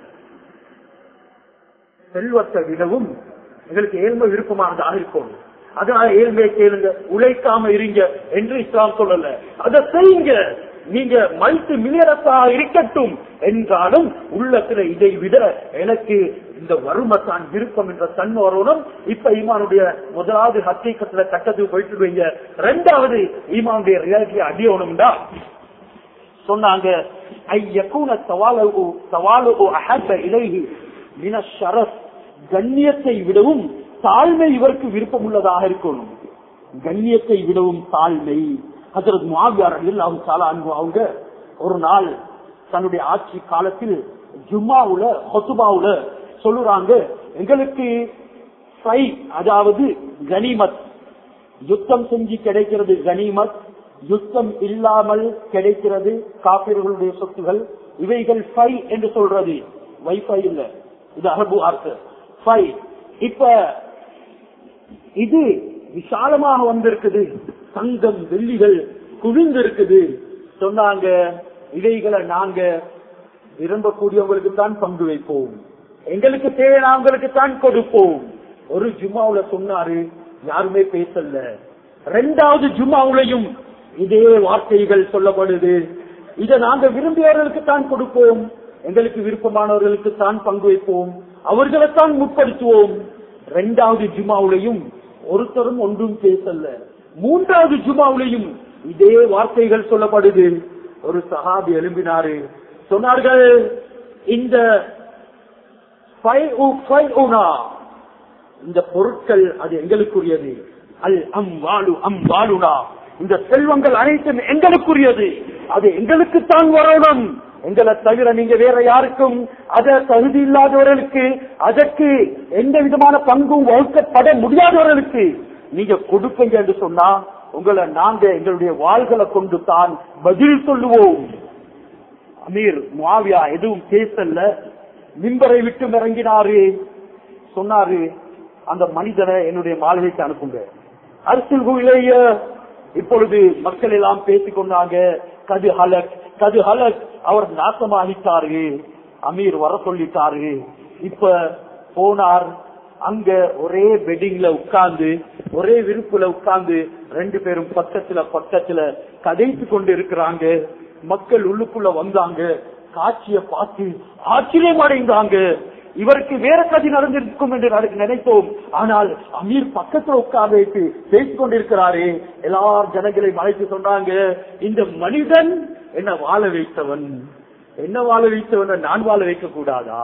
செல்வத்தை விடவும் எங்களுக்கு ஏழ்மை விருப்பமானதாக இருக்கும் அதனால ஏழ்மையை கேளுங்க உழைக்காம இருங்க என்று இஸ்லாம் சொல்லல அதை செய்யுங்க நீங்க மல்டி மில்லியனஸா இருக்கட்டும் என்றாலும் உள்ளத்துல இதை விட எனக்கு இந்த வறுமை தான் விருப்பம் என்ற தன்மை வரணும் இப்ப ஈமானுடைய முதலாவது ஹத்தீக்கத்துல கட்டத்துக்கு போயிட்டு வைங்க ரெண்டாவது ஈமானுடைய ரியாலிட்டியை அடியணும்டா சொன்னாங்க ஐயக்கூன சவாலு சவாலு அஹப்ப இலைஹி மின ஷரஸ் கண்ணியத்தை விடவும் தாழ்மை இவருக்கு விருப்பம் உள்ளதாக இருக்கணும் கண்ணியத்தை விடவும் தாழ்மை ஹசரத் மாவியார் அல்லாஹு சாலா அன்பு அவங்க ஒரு நாள் தன்னுடைய ஆட்சி காலத்தில் ஜும்மாவுல ஹொசுபாவுல சொல்லுறாங்க எங்களுக்கு அதாவது கனிமத் யுத்தம் செஞ்சு கிடைக்கிறது கனிமத் யுத்தம் இல்லாமல் கிடைக்கிறது காப்பீர்களுடைய சொத்துகள் இவைகள் ஃபை என்று சொல்றது வைஃபை இல்ல இது அரபு வார்த்தை ஃபை இப்ப இது விசாலமாக வந்திருக்குது தங்கம் வெள்ளிகள் குவிந்து இருக்குது சொன்னாங்க இவைகளை நாங்க விரும்பக்கூடியவங்களுக்கு தான் பங்கு வைப்போம் எங்களுக்கு தேவையானவங்களுக்கு தான் கொடுப்போம் ஒரு ஜும்மாவுல சொன்னாரு யாருமே பேசல ரெண்டாவது ஜும்மாவுலையும் இதே வார்த்தைகள் சொல்லப்படுது இதை நாங்க விரும்பியவர்களுக்கு தான் கொடுப்போம் எங்களுக்கு விருப்பமானவர்களுக்கு தான் பங்கு வைப்போம் அவர்களைத்தான் முற்படுத்துவோம் ரெண்டாவது ஜுமாவுலையும் ஒருத்தரும் ஒன்றும் பேசல மூன்றாவது ஜுமாவுலையும் இதே வார்த்தைகள் சொல்லப்படுது ஒரு சஹாபி எழும்பினாரு சொன்னார்கள் இந்த இந்த பொருட்கள் அது எங்களுக்குரியது அல் அம் வாழு அம் வாழுனா இந்த செல்வங்கள் அனைத்தும் எங்களுக்குரியது அது எங்களுக்குத்தான் வரணும் எங்களை தவிர நீங்க வேற யாருக்கும் அத தகுதி இல்லாதவர்களுக்கு அதற்கு எந்த விதமான பங்கும் வகுக்கப்பட முடியாதவர்களுக்கு நீங்க கொடுப்பீங்க என்று சொன்னா உங்களை நாங்க எங்களுடைய வாள்களை கொண்டு தான் பதில் சொல்லுவோம் அமீர் மாவியா எதுவும் பேசல மின்பரை விட்டு இறங்கினாரு சொன்னாரு அந்த மனிதனை என்னுடைய மாளிகைக்கு அனுப்புங்க அரசியல்குயிலேய இப்பொழுது மக்கள் எல்லாம் பேசிக் கொண்டாங்க கது ஹலக் கது ஹலக் அவர் நாசமாகிட்டாரு அமீர் வர சொல்லிட்டாரு இப்ப போனார் அங்க ஒரே பெட்டிங்ல உட்கார்ந்து ஒரே விருப்புல உட்கார்ந்து ரெண்டு பேரும் பக்கத்துல பக்கத்துல கதைத்து கொண்டு இருக்கிறாங்க மக்கள் உள்ளுக்குள்ள வந்தாங்க காட்சியை பார்த்து ஆச்சரியம் அடைந்தாங்க இவருக்கு வேற கதி நடந்திருக்கும் என்று நட- நினைத்தோம் ஆனால் அமீர் பக்கத்துல உட்கார்ந்து வைத்து பேசிக் கொண்டிருக்கிறாரே எல்லா ஜனங்களையும் அழைத்து சொன்னாங்க இந்த மனிதன் என்ன வாழ வைத்தவன் என்ன வாழ வைத்தவன் நான் வாழ வைக்க கூடாதா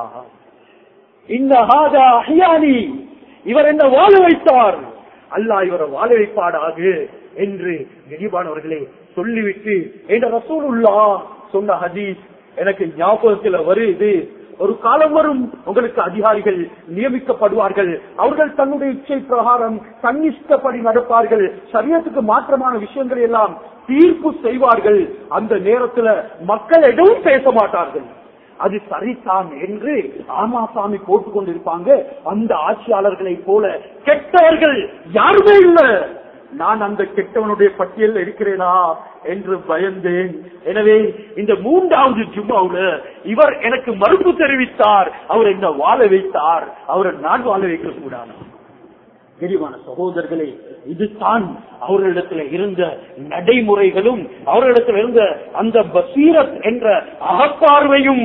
இந்த ஹாதா அஹ்யானி இவர் என்ன வாழ வைத்தார் அல்லாஹ் இவரை வாழ வைப்பாடாக என்று கரிபானவர்களே சொல்லிவிட்டு என்ற ரசூலுல்லா சொன்ன ஹதீஸ் எனக்கு ஞாபகத்தில் வருது ஒரு காலம் வரும் உங்களுக்கு அதிகாரிகள் நியமிக்கப்படுவார்கள் அவர்கள் தன்னுடைய இச்சை பிரகாரம் தன்னிஷ்டப்படி நடப்பார்கள் சரியத்துக்கு மாற்றமான விஷயங்களை எல்லாம் தீர்ப்பு செய்வார்கள் அந்த நேரத்துல மக்கள் எதுவும் பேச மாட்டார்கள் அது சரிதான் என்று ஆமாசாமி போட்டுக் கொண்டிருப்பாங்க அந்த ஆட்சியாளர்களை போல கெட்டவர்கள் யாருமே இல்ல நான் அந்த கெட்டவனுடைய பட்டியல் இருக்கிறேனா என்று பயந்தேன் எனவே இந்த மூன்றாவது ஜும்மாவுல இவர் எனக்கு மறுப்பு தெரிவித்தார் அவர் என்ன வாழ வைத்தார் அவரை நான் வாழ வைக்க கூடாது தெளிவான சகோதரர்களே இதுதான் அவர்களிடத்தில் இருந்த நடைமுறைகளும் அவர்களிடத்தில் இருந்த அந்த பசீரத் என்ற அகப்பார்வையும்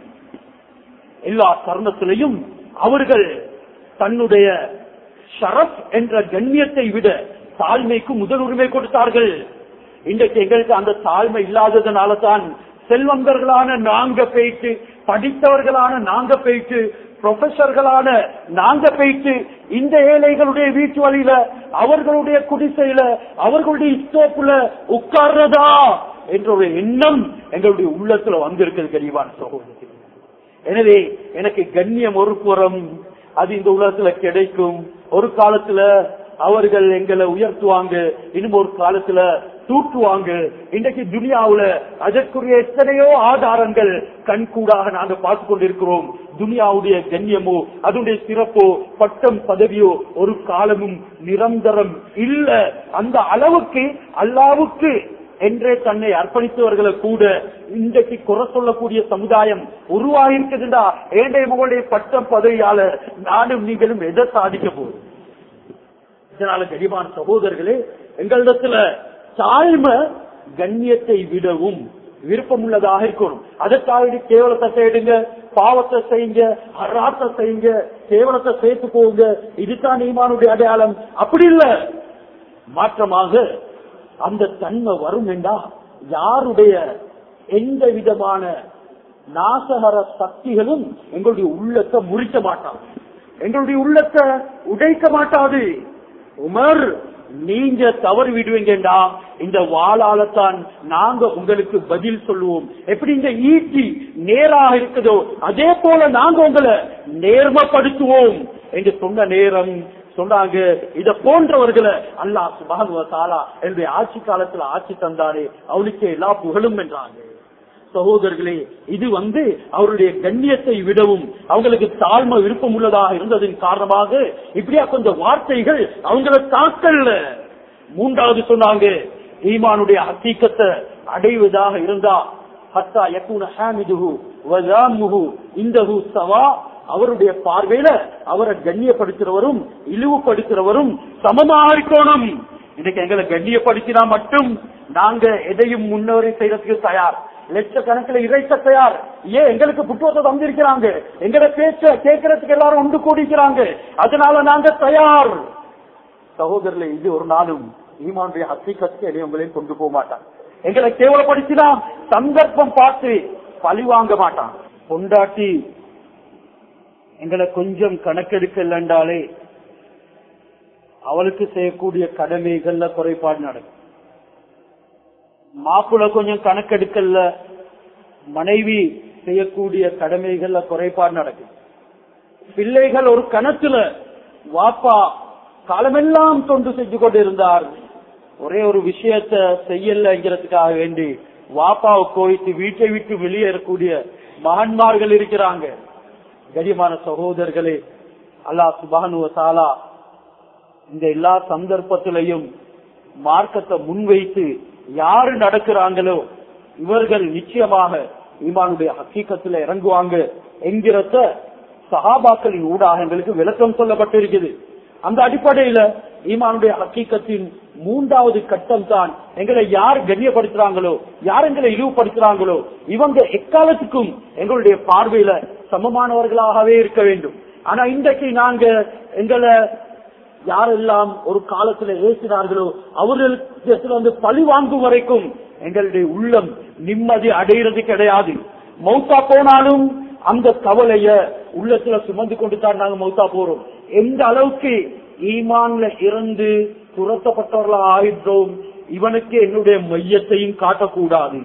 எல்லா தருணத்திலையும் அவர்கள் தன்னுடைய ஷரப் என்ற கண்ணியத்தை விட தாழ்மைக்கு முதல் உரிமை கொடுத்தார்கள் இன்றைக்கு எங்களுக்கு அந்த தாழ்மை இல்லாததுனால தான் செல்வந்தர்களான நாங்க போயிட்டு படித்தவர்களான நாங்க போயிட்டு ப்ரொஃபசர்களான நாங்க போயிட்டு இந்த ஏழைகளுடைய வீட்டு வழியில அவர்களுடைய குடிசையில அவர்களுடைய இஸ்தோப்புல உட்கார்றதா என்ற ஒரு எண்ணம் எங்களுடைய உள்ளத்துல வந்திருக்கிறது கரிவான சகோதரி எனவே எனக்கு கண்ணியம் ஒரு புறம் அது இந்த உலகத்துல கிடைக்கும் ஒரு காலத்துல அவர்கள் எங்களை உயர்த்துவாங்க இன்னும் ஒரு காலத்துல தூட்டுவாங்க இன்றைக்கு துனியாவுல அதற்குரிய எத்தனையோ ஆதாரங்கள் கண்கூடாக நாங்க பார்த்து கொண்டிருக்கிறோம் துனியாவுடைய கண்ணியமோ அதனுடைய சிறப்போ பட்டம் பதவியோ ஒரு காலமும் நிரந்தரம் இல்ல அந்த அளவுக்கு அல்லாவுக்கு என்றே தன்னை அர்ப்பணித்தவர்களை கூட இன்றைக்கு குறை சொல்லக்கூடிய சமுதாயம் உருவாகிருக்குதுண்டா ஏண்டைய மகளுடைய பட்டம் பதவியால நானும் நீங்களும் எதை சாதிக்க போகுது இதனால கரிமான சகோதரர்களே எங்களிடத்துல தாழ்மை கண்ணியத்தை விடவும் விருப்பம் உள்ளதாக இருக்கணும் அதற்காக கேவலத்தை செய்யுங்க பாவத்தை செய்யுங்க அராத்தை செய்யுங்க கேவலத்தை சேர்த்து போங்க இதுதான் ஈமானுடைய அடையாளம் அப்படி இல்ல மாற்றமாக அந்த தன்மை வரும் என்றா யாருடைய எந்த விதமான நாசகர சக்திகளும் எங்களுடைய உள்ளத்தை முறிக்க மாட்டாங்க எங்களுடைய உள்ளத்தை உடைக்க மாட்டாது உமர் நீங்க தவறு விடுவீங்கடா இந்த வாழாலத்தான் நாங்க உங்களுக்கு பதில் சொல்லுவோம் எப்படி இந்த ஈட்டி நேராக இருக்குதோ அதே போல நாங்க உங்களை நேர்மப்படுத்துவோம் என்று சொன்ன நேரம் சொன்னாங்க இத போன்றவர்களை அல்லாஹ் சுபஹானஹு வ தஆலா என்னுடைய ஆட்சி காலத்துல ஆட்சி தந்தாரே அவனுக்கு எல்லா புகழும் என்றாங்க சகோதரர்களே இது வந்து அவருடைய கண்ணியத்தை விடவும் அவங்களுக்கு தாழ்மை விருப்பம் உள்ளதாக இருந்ததின் காரணமாக இப்படியா கொஞ்சம் வார்த்தைகள் அவங்கள தாக்கல்ல மூன்றாவது சொன்னாங்க ஈமானுடைய ஹக்கீக்கத்தை அடைவதாக இருந்தா ஹத்தா யக்கூன ஹாமிதுஹு வஸாமுஹு இந்தஹு சவா அவருடைய பார்வையில அவரை கண்ணியப்படுத்துறவரும் இழிவுபடுத்துறவரும் சமமாக இருக்கணும் இன்னைக்கு எங்களை கண்ணியப்படுத்தினா மட்டும் நாங்க எதையும் முன்னேறி செய்யறதுக்கு தயார் லட்சக்கணக்கில் இறைக்க தயார் ஏன் எங்களுக்கு புத்தகத்தை தந்திருக்கிறாங்க எங்களை பேச்ச கேட்கறதுக்கு எல்லாரும் ஒன்று கூடிக்கிறாங்க அதனால நாங்க தயார் சகோதரர்களே இது ஒரு நாளும் ஈமானுடைய ஹசீக்கத்துக்கு என்னை உங்களையும் கொண்டு போக மாட்டான் எங்களை கேவலப்படுத்தினா சந்தர்ப்பம் பார்த்து பழி வாங்க மாட்டான் பொண்டாட்டி எங்களை கொஞ்சம் கணக்கெடுக்கலண்டாலே அவளுக்கு செய்யக்கூடிய கடமைகள்ல குறைபாடு நடக்கும் மாப்பிள்ள கொஞ்சம் கணக்கெடுக்கல மனைவி செய்யக்கூடிய கடமைகள்ல குறைபாடு நடக்கும் பிள்ளைகள் ஒரு கணத்துல வாப்பா காலமெல்லாம் தொண்டு செஞ்சு கொண்டு இருந்தார் ஒரே ஒரு விஷயத்த செய்யலங்கிறதுக்காக வேண்டி வாப்பாவை கோயித்து வீட்டை விட்டு வெளியேறக்கூடிய மகன்மார்கள் இருக்கிறாங்க கரியமான சகோதரர்களே அல்லாஹ் சுபானுவ தாலா இந்த எல்லா சந்தர்ப்பத்திலையும் மார்க்கத்தை முன்வைத்து யாரு நடக்கிறாங்களோ இவர்கள் நிச்சயமாக ஈமானுடைய ஹக்கீக்கத்துல இறங்குவாங்க என்கிறத சஹாபாக்களின் ஊடாக எங்களுக்கு விளக்கம் சொல்லப்பட்டிருக்குது அந்த அடிப்படையில ஈமானுடைய ஹக்கீக்கத்தின் மூன்றாவது கட்டம் தான் எங்களை யார் கண்ணியப்படுத்துறாங்களோ யார் எங்களை இழிவுபடுத்துறாங்களோ இவங்க எக்காலத்துக்கும் எங்களுடைய பார்வையில சமமானவர்களாகவே இருக்க வேண்டும் ஆனா இன்றைக்கு நாங்க எங்களை யாரெல்லாம் ஒரு காலத்துல ஏசினார்களோ அவர்களுக்கு வந்து பழி வாங்கும் வரைக்கும் எங்களுடைய உள்ளம் நிம்மதி அடைகிறது கிடையாது மௌத்தா போனாலும் அந்த கவலைய உள்ளத்துல சுமந்து கொண்டு தான் நாங்க மௌத்தா போறோம் எந்த அளவுக்கு ஈமான்ல இருந்து துரத்தப்பட்டவர்களா ஆயிட்டோம் இவனுக்கு என்னுடைய மையத்தையும் காட்டக்கூடாது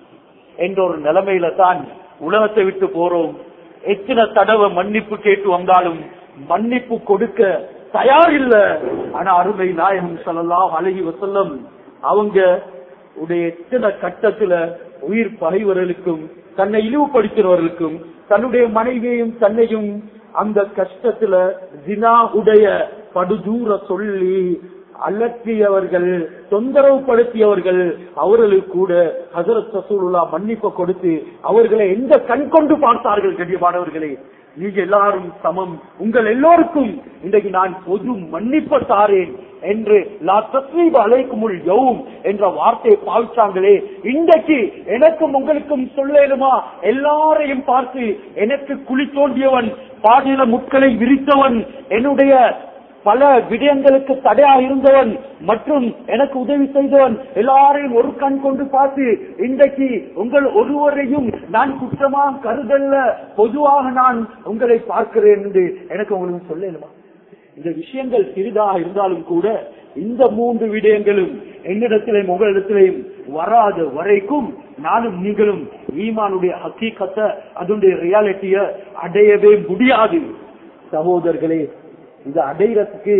என்ற ஒரு நிலைமையில தான் உலகத்தை விட்டு போறோம் எத்தனை தடவை மன்னிப்பு கேட்டு வந்தாலும் மன்னிப்பு கொடுக்க தயார் இல்ல ஆனா அருமை நாயகம் சொல்லலாம் அழகி வசல்லம் அவங்க உடைய எத்தனை கட்டத்துல உயிர் பகைவர்களுக்கும் தன்னை இழிவுபடுத்துறவர்களுக்கும் தன்னுடைய மனைவியையும் தன்னையும் அந்த கஷ்டத்துல ஜினா உடைய படுதூர சொல்லி அலற்றியவர்கள் தொந்தரவு படுத்தியவர்கள் அவர்களுக்கு கூட ஹசரத் சசூலுல்லா மன்னிப்பு கொடுத்து அவர்களை எந்த கண் கொண்டு பார்த்தார்கள் கண்டிப்பானவர்களே நீங்க எல்லாரும் சமம் உங்கள் எல்லோருக்கும் இன்றைக்கு நான் பொது மன்னிப்பு தாரேன் என்று லா தஸ்வீப அலைக்குமுள் யவும் என்ற வார்த்தையை பாவிச்சாங்களே இன்றைக்கு எனக்கும் உங்களுக்கும் சொல்லேனுமா எல்லாரையும் பார்த்து எனக்கு குழி தோண்டியவன் பாடின முட்களை விரித்தவன் என்னுடைய பல விடயங்களுக்கு தடையா இருந்தவன் மற்றும் எனக்கு உதவி செய்தவன் எல்லாரையும் ஒரு கண் கொண்டு பார்த்து இன்றைக்கு உங்கள் ஒருவரையும் நான் குற்றமா கருதல்ல பொதுவாக நான் உங்களை பார்க்கிறேன் என்று எனக்கு உங்களுக்கு சொல்லலுமா இந்த விஷயங்கள் சிறிதாக இருந்தாலும் கூட இந்த மூன்று விடயங்களும் என்னிடத்திலையும் உங்களிடத்திலையும் வராத வரைக்கும் நானும் நீங்களும் ஈமானுடைய ஹக்கீக்கத்தை அதனுடைய ரியாலிட்டிய அடையவே முடியாது சகோதரர்களே இதை அடைகிறதுக்கு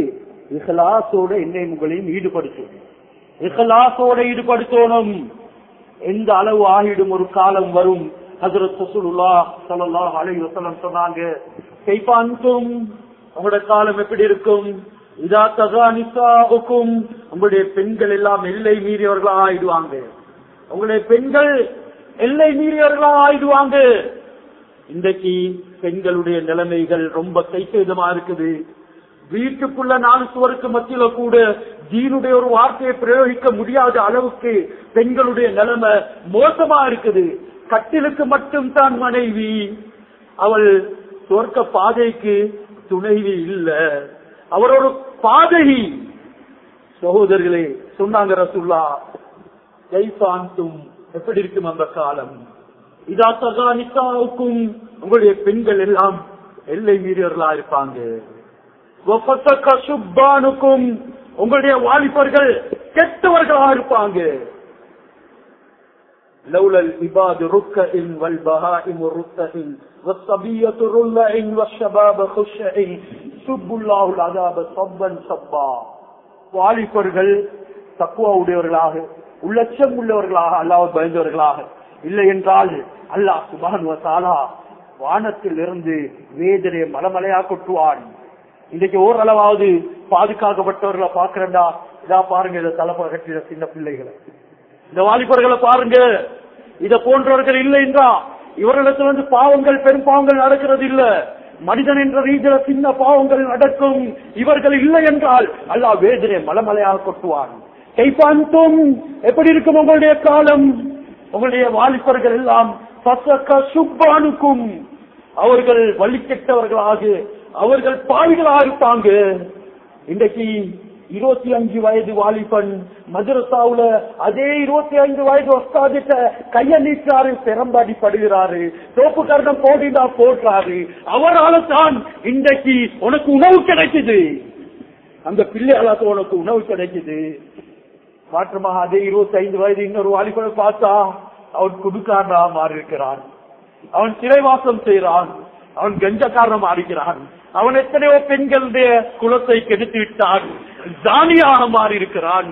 இஹலாசோட என்னை உங்களையும் ஈடுபடுத்தும் இஹலாசோட ஈடுபடுத்தணும் எந்த அளவு ஆகிடும் ஒரு காலம் வரும் ஹசரத் ரசூலுல்லா ஸல்லல்லாஹு அலைஹி வஸல்லம் சொன்னாங்க கைபான்தும் உங்களோட காலம் எப்படி இருக்கும் இதா தகா நிசாவுக்கும் உங்களுடைய பெண்கள் எல்லாம் எல்லை மீறியவர்களா ஆயிடுவாங்க உங்களுடைய பெண்கள் எல்லை மீறியவர்களா ஆயிடுவாங்க இன்றைக்கு பெண்களுடைய நிலைமைகள் ரொம்ப கைசேதமா இருக்குது வீட்டுக்குள்ள நாலு சுவருக்கு மத்தியில கூட ஜீனுடைய ஒரு வார்த்தையை பிரயோகிக்க முடியாத அளவுக்கு பெண்களுடைய நிலைமை மோசமா இருக்குது கட்டிலுக்கு மட்டும் தான் மனைவி அவள் சொர்க்க பாதைக்கு துணைவி இல்ல அவர் ஒரு பாதகி சகோதரர்களே சொன்னாங்க ரசுல்லா கைசாந்தும் எப்படி இருக்கும் அந்த காலம் இதா தகா நிசாவுக்கும் உங்களுடைய பெண்கள் எல்லாம் எல்லை மீறியவர்களா இருப்பாங்க சுப்பானுக்கும் உங்களுடைய வாலிபர்கள் கெட்டவர்களாக இருப்பாங்க لولا العباد ركع والبهائم رتع والصبية رلع والشباب خشع யசுப்புல்லாஹுல் அதாப சப்பன் சப்பா வாலிபர்கள் தக்குவா உடையவர்களாக உள்ளட்சம் உள்ளவர்களாக அல்லாஹ் பயந்தவர்களாக இல்லை என்றால் அல்லாஹ் சுபான் தாலா வானத்தில் இருந்து வேதனை மலமலையா கொட்டுவான் இன்னைக்கு ஓரளவாவது பாதுகாக்கப்பட்டவர்களை பாக்குறேன்டா இதா பாருங்க இதை தலைப்ப கட்டின சின்ன பிள்ளைகளை இந்த வாலிபர்களை பாருங்க இத போன்றவர்கள் இல்லை என்றா இவர்களிடத்துல வந்து பாவங்கள் பெரும் பாவங்கள் நடக்கிறது இல்ல மனிதன் என்ற ரீதியில சின்ன பாவங்கள் நடக்கும் இவர்கள் இல்லை என்றால் அல்லாஹ் வேதனை மலமலையாக கொட்டுவான் கைப்பாந்தும் எப்படி இருக்கும் உங்களுடைய காலம் உங்களுடைய வாலிபர்கள் எல்லாம் பசக்க சுப்பானுக்கும் அவர்கள் வழி கெட்டவர்களாக அவர்கள் பாவிகளாக இருப்பாங்க இன்றைக்கு இருபத்தி அஞ்சு வயது வாலிபன் மதுரசாவுல அதே இருபத்தி ஐந்து வயது ஒஸ்தாதிட்ட கைய நீட்டாரு பெரம்பாடி படுகிறாரு தோப்பு கரணம் போடினா போடுறாரு அவரால தான் இன்றைக்கு உனக்கு உணவு கிடைக்குது அந்த பிள்ளைகளாக உனக்கு உணவு கிடைக்குது மாற்றமாக அதே இருபத்தி ஐந்து வயது இன்னொரு வாலிபனை பார்த்தா அவன் குடுக்காரனா மாறி இருக்கிறான் அவன் சிறைவாசம் செய்கிறான் அவன் கஞ்சக்காரன் மாறுகிறான் அவன் எத்தனையோ பெண்களுடைய குலத்தை கெடுத்து விட்டான் தானியாக மாறி இருக்கிறான்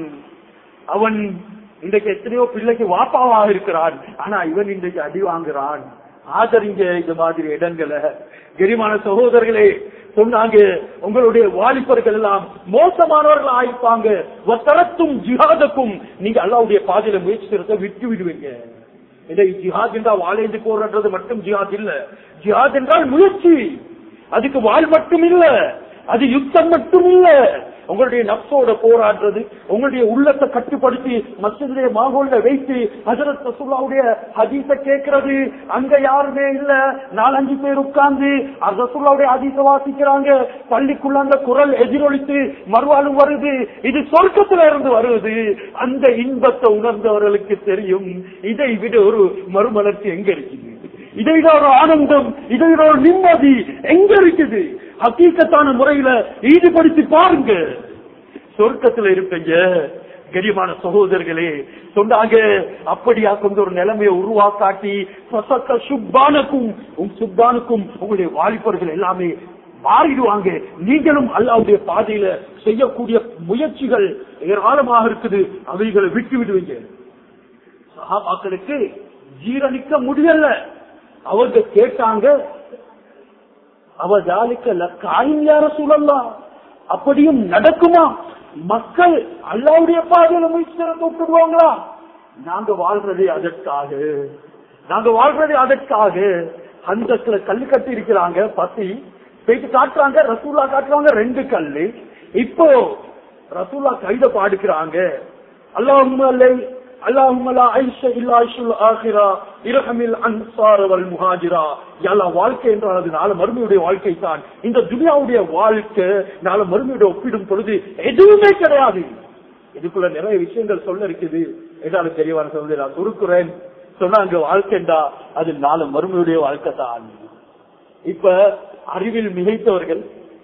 அவன் இன்றைக்கு எத்தனையோ பிள்ளைக்கு வாப்பாவாக இருக்கிறான் ஆனா இவன் இன்றைக்கு அடி வாங்குறான் ஆதரிங்க இந்த மாதிரி இடங்களை கரிமான சகோதரர்களே சொன்னாங்க உங்களுடைய வாலிபர்கள் எல்லாம் மோசமானவர்கள் ஆயிருப்பாங்க ஒத்தரத்தும் ஜிஹாதுக்கும் நீங்க அல்லாவுடைய பாதையில முயற்சி செய்யறத விட்டு விடுவீங்க இதை ஜிஹாத் என்றால் வாழைந்து போறது மட்டும் ஜிஹாத் இல்ல ஜிஹாத் என்றால் முயற்சி அதுக்கு வாழ் மட்டும் இல்ல அது யுத்தம் மட்டும் இல்ல உங்களுடைய நப்சோட போராடுறது உங்களுடைய உள்ளத்தை கட்டுப்படுத்தி மசிதுடைய மாகோல்ல வைத்து ஹசரத் ரசூல்லாவுடைய ஹதீஸ கேட்கறது அங்க யாருமே இல்ல நாலஞ்சு பேர் உட்கார்ந்து ரசூல்லாவுடைய ஹதீஸ வாசிக்கிறாங்க பள்ளிக்குள்ள அந்த குரல் எதிரொலித்து மறுவாழும் வருது இது சொர்க்கத்துல இருந்து வருது அந்த இன்பத்தை உணர்ந்தவர்களுக்கு தெரியும் இதை விட ஒரு மறுமலர்ச்சி எங்க இருக்குது இதை விட ஒரு ஆனந்தம் இதை விட ஒரு நிம்மதி எங்க இருக்குது ஹக்கீக்கத்தான முறையில ஈடுபடுத்தி பாருங்க சொர்க்கத்துல இருப்பீங்க கரியமான சகோதரர்களே சொன்னாங்க அப்படியா கொண்ட ஒரு நிலைமையை உருவாக்காட்டி சொசக்க சுப்பானுக்கும் உங்க சுப்பானுக்கும் உங்களுடைய வாலிபர்கள் எல்லாமே மாறிடுவாங்க நீங்களும் அல்லாவுடைய பாதையில செய்யக்கூடிய முயற்சிகள் ஏராளமாக இருக்குது அவைகளை விட்டு விடுவீங்க சகாபாக்களுக்கு ஜீரணிக்க முடியல அவங்க கேட்டாங்க அவ ஜாலிக்க காயும் யார சூழல்லாம் அப்படியும் நடக்குமா மக்கள் அல்லாவுடைய பாதையில முயற்சி விட்டுடுவாங்களா நாங்க வாழ்றதே அதற்காக நாங்க வாழ்றதே அதற்காக அந்த கல்லு கட்டி இருக்கிறாங்க பசி போயிட்டு காட்டுறாங்க ரசூல்லா காட்டுறாங்க ரெண்டு கல்லு இப்போ ரசூல்லா கைத பாடுக்கிறாங்க அல்லாஹும் اللهم لا عيش الا عيش الاخره ارحم الانصار والمهاجرة எல்லா வாழ்க்கை என்றால் அது நாள மறுமையுடைய வாழ்க்கை தான் இந்த துனியாவுடைய வாழ்க்கை நாள மறுமையுடைய ஒப்பிடும் பொழுது எதுவுமே கிடையாது இதுக்குள்ள நிறைய விஷயங்கள் சொல்ல இருக்குது என்றாலும் தெரியவான சொல்ல நான் சுருக்குறேன் சொன்னாங்க வாழ்க்கைண்டா அது நாலு மறுமையுடைய வாழ்க்கை தான் இப்ப அறிவில் மிகைத்தவர்கள்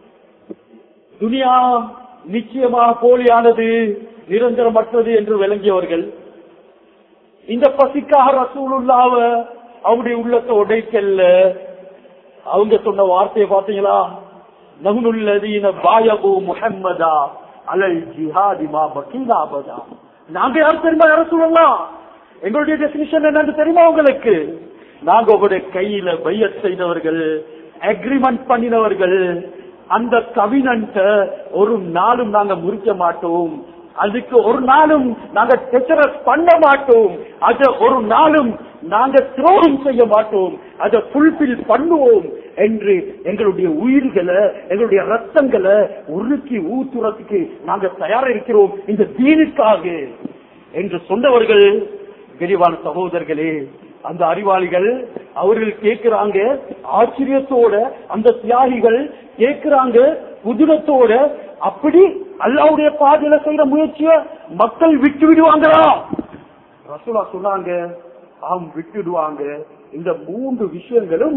துனியா நிச்சயமாக போலியானது நிரந்தரமற்றது என்று விளங்கியவர்கள் இந்த பசிக்காக ரசூலுல்லாவ அவங்களுடைய உள்ளத்தை உடைக்கல்ல அவங்க சொன்ன வார்த்தையை பாத்தீங்களா நகுனுள்ளதீன பாயபு முஹம்மதா அலல் ஜிஹாதிமா பக்கீனாபதா நாங்க யார் தெரியுமா யார சொல்லலாம் எங்களுடைய டெபினிஷன் என்னன்னு தெரியுமா உங்களுக்கு நாங்க உங்களுடைய கையில பைய செய்தவர்கள் அக்ரிமெண்ட் பண்ணினவர்கள் அந்த கவினன்ட்ட ஒரு நாளும் நாங்க முறிக்க மாட்டோம் அதுக்கு ஒரு நாளும் நாங்க டெச்சரஸ் பண்ண மாட்டோம் அத ஒரு நாளும் நாங்க துரோகம் செய்ய மாட்டோம் அதை ஃபுல்பில் பண்ணுவோம் என்று எங்களுடைய உயிர்களை எங்களுடைய ரத்தங்களை உருக்கி ஊத்துறதுக்கு நாங்க தயாரா இருக்கிறோம் இந்த தீனுக்காக என்று சொன்னவர்கள் விரிவான சகோதரர்களே அந்த அறிவாளிகள் அவர்கள் கேட்கிறாங்க ஆச்சரியத்தோட அந்த தியாகிகள் கேட்கிறாங்க புதுனத்தோட அப்படி அல்லாவுடைய பாதையில செய்யற முயற்சிய மக்கள் விட்டு விடுவாங்களா ரசூலா சொன்னாங்க ஆம் விட்டுடுவாங்க இந்த மூன்று விஷயங்களும்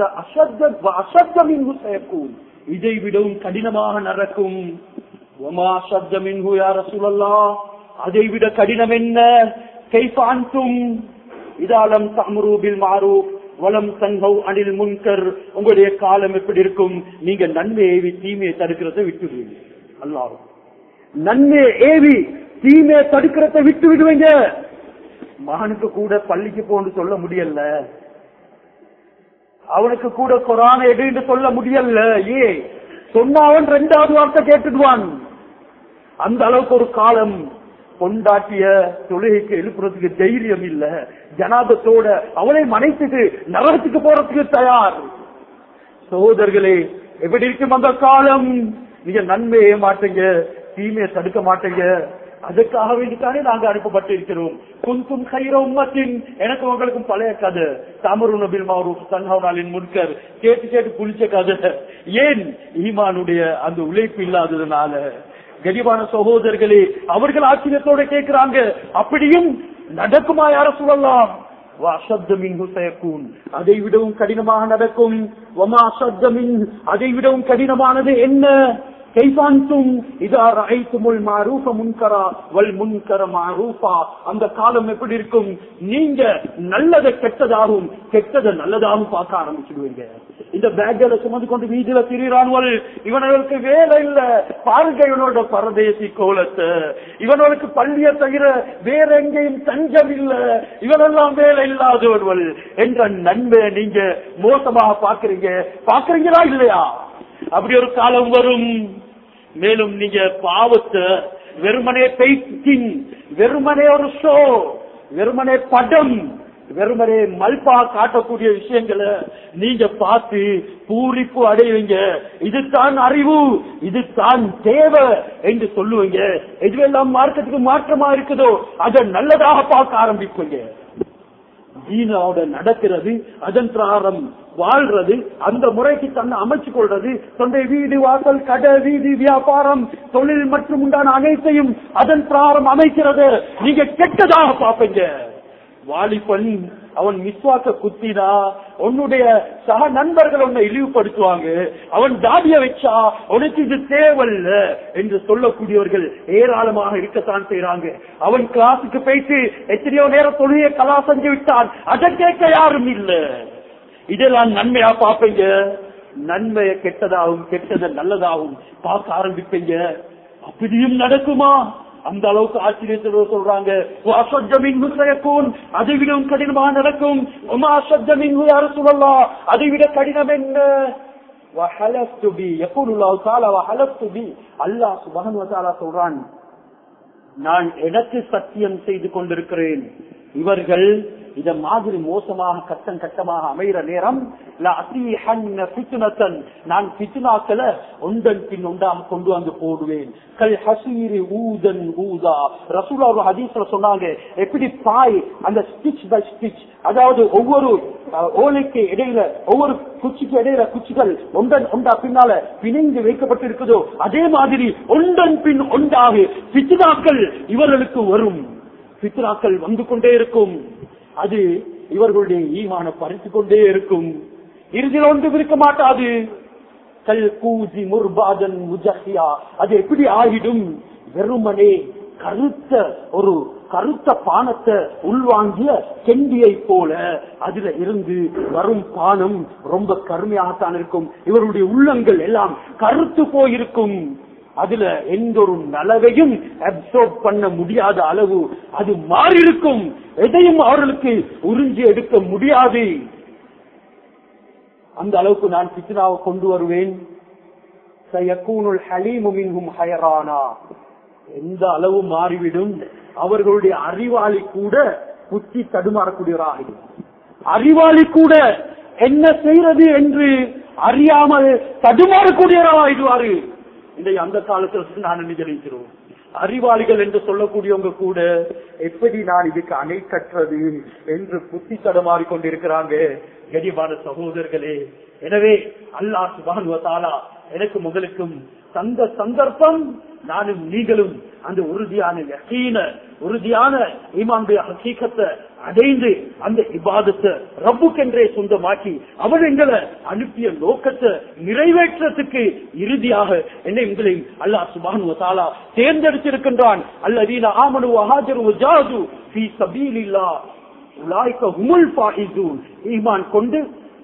அசத்தமின் சேர்க்கும் இதை விடவும் கடினமாக நடக்கும் அசத்தமின் யார சொல்லலாம் அதை விட கடினம் என்ன கைஃபான்தும் இதாலம் தம்ரூபில் மாறு வலம் தங்கவ் அனில் முன்கர் உங்களுடைய காலம் எப்படி இருக்கும் நீங்க நன்மையை ஏவி தீமையை தடுக்கிறத விட்டுடுவீங்க அல்லாஹ் நன்மையை ஏவி தீமையை தடுக்கிறத விட்டு விடுவீங்க மகனுக்கு கூட பள்ளிக்கு போன்னு சொல்ல முடியல அவனுக்கு கூட கொரான எடுன்னு சொல்ல முடியல ஏ சொன்ன அவன் ரெண்டாவது வார்த்தை கேட்டுடுவான் அந்த அளவுக்கு ஒரு காலம் கொண்டாட்டிய தொழுகைக்கு எழுப்புறதுக்கு தைரியம் இல்ல ஜனாபத்தோட அவளை மனைத்துட்டு நரகத்துக்கு போறதுக்கு தயார் சகோதரர்களே எப்படி இருக்கும் அந்த காலம் நீங்க நன்மையே மாட்டீங்க தீமையை தடுக்க மாட்டீங்க அதுக்காக வேண்டித்தானே நாங்க அனுப்பப்பட்டு இருக்கிறோம் குந்தும் கைர உம்மத்தின் எனக்கு உங்களுக்கும் பழைய கதை தமரு நபில் மாரூப் தன்ஹாவின் முன்கர் கேட்டு கேட்டு புளிச்ச கதை ஏன் ஈமானுடைய அந்த உழைப்பு இல்லாததுனால கரிபான சகோதரர்களே அவர்கள் ஆச்சரியத்தோட கேட்கிறாங்க அப்படியும் நடக்குமா யார சொல்லலாம் அதை விடவும் கடினமாக நடக்கும் அதை விடவும் கடினமானது என்ன கைபாந்தும் இதா ரஐத்துமுல் மாரூஃப முன்கரா வல் முன்கர மாரூஃபா அந்த காலம் எப்படி இருக்கும் நீங்க நல்லதை கெட்டதாகவும் கெட்டதை நல்லதாகவும் பார்க்க ஆரம்பிச்சிடுவீங்க இந்த பேக்ல சுமந்து கொண்டு வீதியில திரிறான்வல் இவனுக்கு வேலை இல்ல பாருங்க இவனோட பரதேசி கோலத்தை இவனுக்கு பள்ளிய தவிர வேற எங்கேயும் தஞ்சம் இல்ல இவனெல்லாம் வேலை இல்லாதவர்கள் என்ற நன்மை நீங்க மோசமாக பாக்குறீங்க பாக்குறீங்களா இல்லையா அப்படி ஒரு காலம் வரும் மேலும் நீங்க பாவத்தை வெறுமனே பெயிண்டிங் வெறுமனே ஒரு ஷோ வெறுமனே படம் வெறுமனே மல்பா காட்டக்கூடிய விஷயங்களை நீங்க பார்த்து பூரிப்பு அடைவீங்க இதுதான் அறிவு இதுதான் தேவை என்று சொல்லுவீங்க எதுவெல்லாம் மார்க்கத்துக்கு மாற்றமா இருக்குதோ அதை நல்லதாக பார்க்க ஆரம்பிப்பீங்க தீனோட நடக்கிறது அதன் பிராரம் வாழ்றது அந்த முறைக்கு தன்னை அமைச்சு கொள்றது தொண்டை வீடு வாசல் கடை வீதி வியாபாரம் தொழில் மற்றும் உண்டான அனைத்தையும் அதன் பிராரம் அமைக்கிறது நீங்க கெட்டதாக பார்ப்பீங்க வாலிபன் அவன் மிஸ்வாக்க குத்தினா உன்னுடைய சக நண்பர்கள் உன்னை இழிவுபடுத்துவாங்க அவன் தாடிய வச்சா உனக்கு இது தேவையில்ல என்று சொல்லக்கூடியவர்கள் ஏராளமாக இருக்கத்தான் செய்யறாங்க அவன் கிளாஸுக்கு போயிட்டு எத்தனையோ நேரம் தொழிலை கலா செஞ்சு விட்டான் அதை கேட்க யாரும் இல்ல இதெல்லாம் நன்மையா பாப்பீங்க நன்மைய கெட்டதாகவும் கெட்டதை நல்லதாகவும் பார்க்க ஆரம்பிப்பீங்க அப்படியும் நடக்குமா அந்த அளவுக்கு ஆச்சரியத்தோட சொல்றாங்க அதை விடவும் கடினமாக நடக்கும் யார சொல்லலாம் அதை விட கடினம் என்ன அல்லாஹ் சுபகன் சொல்றான் நான் எனக்கு சத்தியம் செய்து கொண்டிருக்கிறேன் இவர்கள் இத மாதிரி மோசமாக கட்டம் கட்டமாக அமைகிற நேரம் நான் பித்துனாக்களை ஒன்றன் பின் ஒன்றாக கொண்டு வந்து போடுவேன் கல் ஹசீரி ஊதன் ஊதா ரசூலா ஒரு ஹதீஸ்ல சொன்னாங்க எப்படி பாய் அந்த ஸ்டிச் பை ஸ்டிச் அதாவது ஒவ்வொரு ஓலைக்கு இடையில ஒவ்வொரு குச்சிக்கு இடையில குச்சிகள் ஒன்றன் ஒன்றா பின்னால பிணைந்து வைக்கப்பட்டிருக்குதோ அதே மாதிரி ஒன்றன் பின் ஒன்றாக பித்துனாக்கள் இவர்களுக்கு வரும் பித்ராக்கள் வந்து கொண்டே இருக்கும் அது இவர்களுடைய ஈமான பறித்து கொண்டே இருக்கும் இறுதியில் ஒன்றும் இருக்க மாட்டாது கல் கூஜி முர்பாதன் முஜஹியா அது எப்படி ஆகிடும் வெறுமனே கருத்த ஒரு கருத்த பானத்தை உள்வாங்கிய கெண்டியை போல அதுல இருந்து வரும் பானம் ரொம்ப கருமையாகத்தான் இருக்கும் இவருடைய உள்ளங்கள் எல்லாம் கருத்து போயிருக்கும் அதுல எந்த ஒரு நலவையும் அப்சர்வ் பண்ண முடியாத அளவு அது மாறியிருக்கும் எதையும் அவர்களுக்கு உறிஞ்சி எடுக்க முடியாது அந்த அளவுக்கு நான் பித்னாவை கொண்டு வருவேன் எந்த அளவு மாறிவிடும் அவர்களுடைய அறிவாளி கூட புத்தி தடுமாறக்கூடியவராக அறிவாளி கூட என்ன செய்யறது என்று அறியாமல் தடுமாறக்கூடியவராகிடுவாரு இன்றைய அந்த காலத்தில் நான் நினைக்கிறோம் அறிவாளிகள் என்று சொல்லக்கூடியவங்க கூட எப்படி நான் இதுக்கு அணை கட்டுறது என்று புத்தி தடமாறி கொண்டிருக்கிறாங்க கனிவான சகோதரர்களே எனவே அல்லாஹ் சுபானுவத்தாலா எனக்கு முதலுக்கும் தந்த சந்தர்ப்பம் நானும் நீங்களும் அந்த உறுதியான யகீன உறுதியான ஈமானுடைய ஹசீகத்தை அடைந்து அந்த இபாதத்தை ரப்புக்கென்றே சொந்தமாக்கி அவர் எங்களை அனுப்பிய நோக்கத்தை நிறைவேற்றத்துக்கு இறுதியாக என்னை உங்களையும் அல்லாஹ் சுபான் வசாலா தேர்ந்தெடுத்திருக்கின்றான் அல்லதீன ஆமனு வஹாஜரு வஜாது ஃபீ சபீலில்லா உலாய்க்க ஹுமுல் ஃபாயிசூன் ஈமான் கொண்டு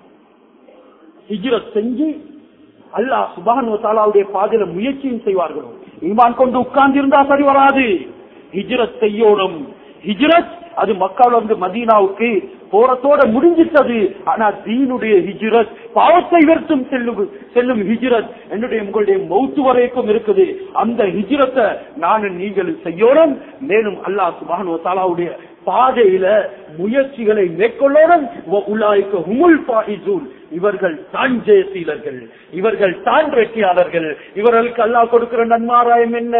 ஹிஜ்ரத் செஞ்சு அல்லாஹ் சுபானு தாலாவுடைய பாதையில முயற்சியும் செய்வார்களோ ஈமான் கொண்டு உட்கார்ந்து இருந்தா சரி வராது ஹிஜ்ரத் செய்யணும் ஹிஜ்ரத் அது மக்கள் வந்து மதீனாவுக்கு போறத்தோட முடிஞ்சிட்டது ஆனா தீனுடைய ஹிஜ்ரத் பாவத்தை வெறுத்தும் செல்லும் செல்லும் ஹிஜ்ரத் என்னுடைய உங்களுடைய மௌத்து வரைக்கும் இருக்குது அந்த ஹிஜ்ரத்தை நானும் நீங்கள் செய்யணும் மேலும் அல்லாஹ் சுபானு தாலாவுடைய பாதையில முயற்சிகளை மேற்கொள்ளணும் உலாய்க்க ஹுமுல் பாயிசூன் இவர்கள் தான் ஜெயசீலர்கள் இவர்கள் தான் வெற்றியாளர்கள் இவர்களுக்கு அல்லாஹ் கொடுக்கிற நன்மாராயம் என்ன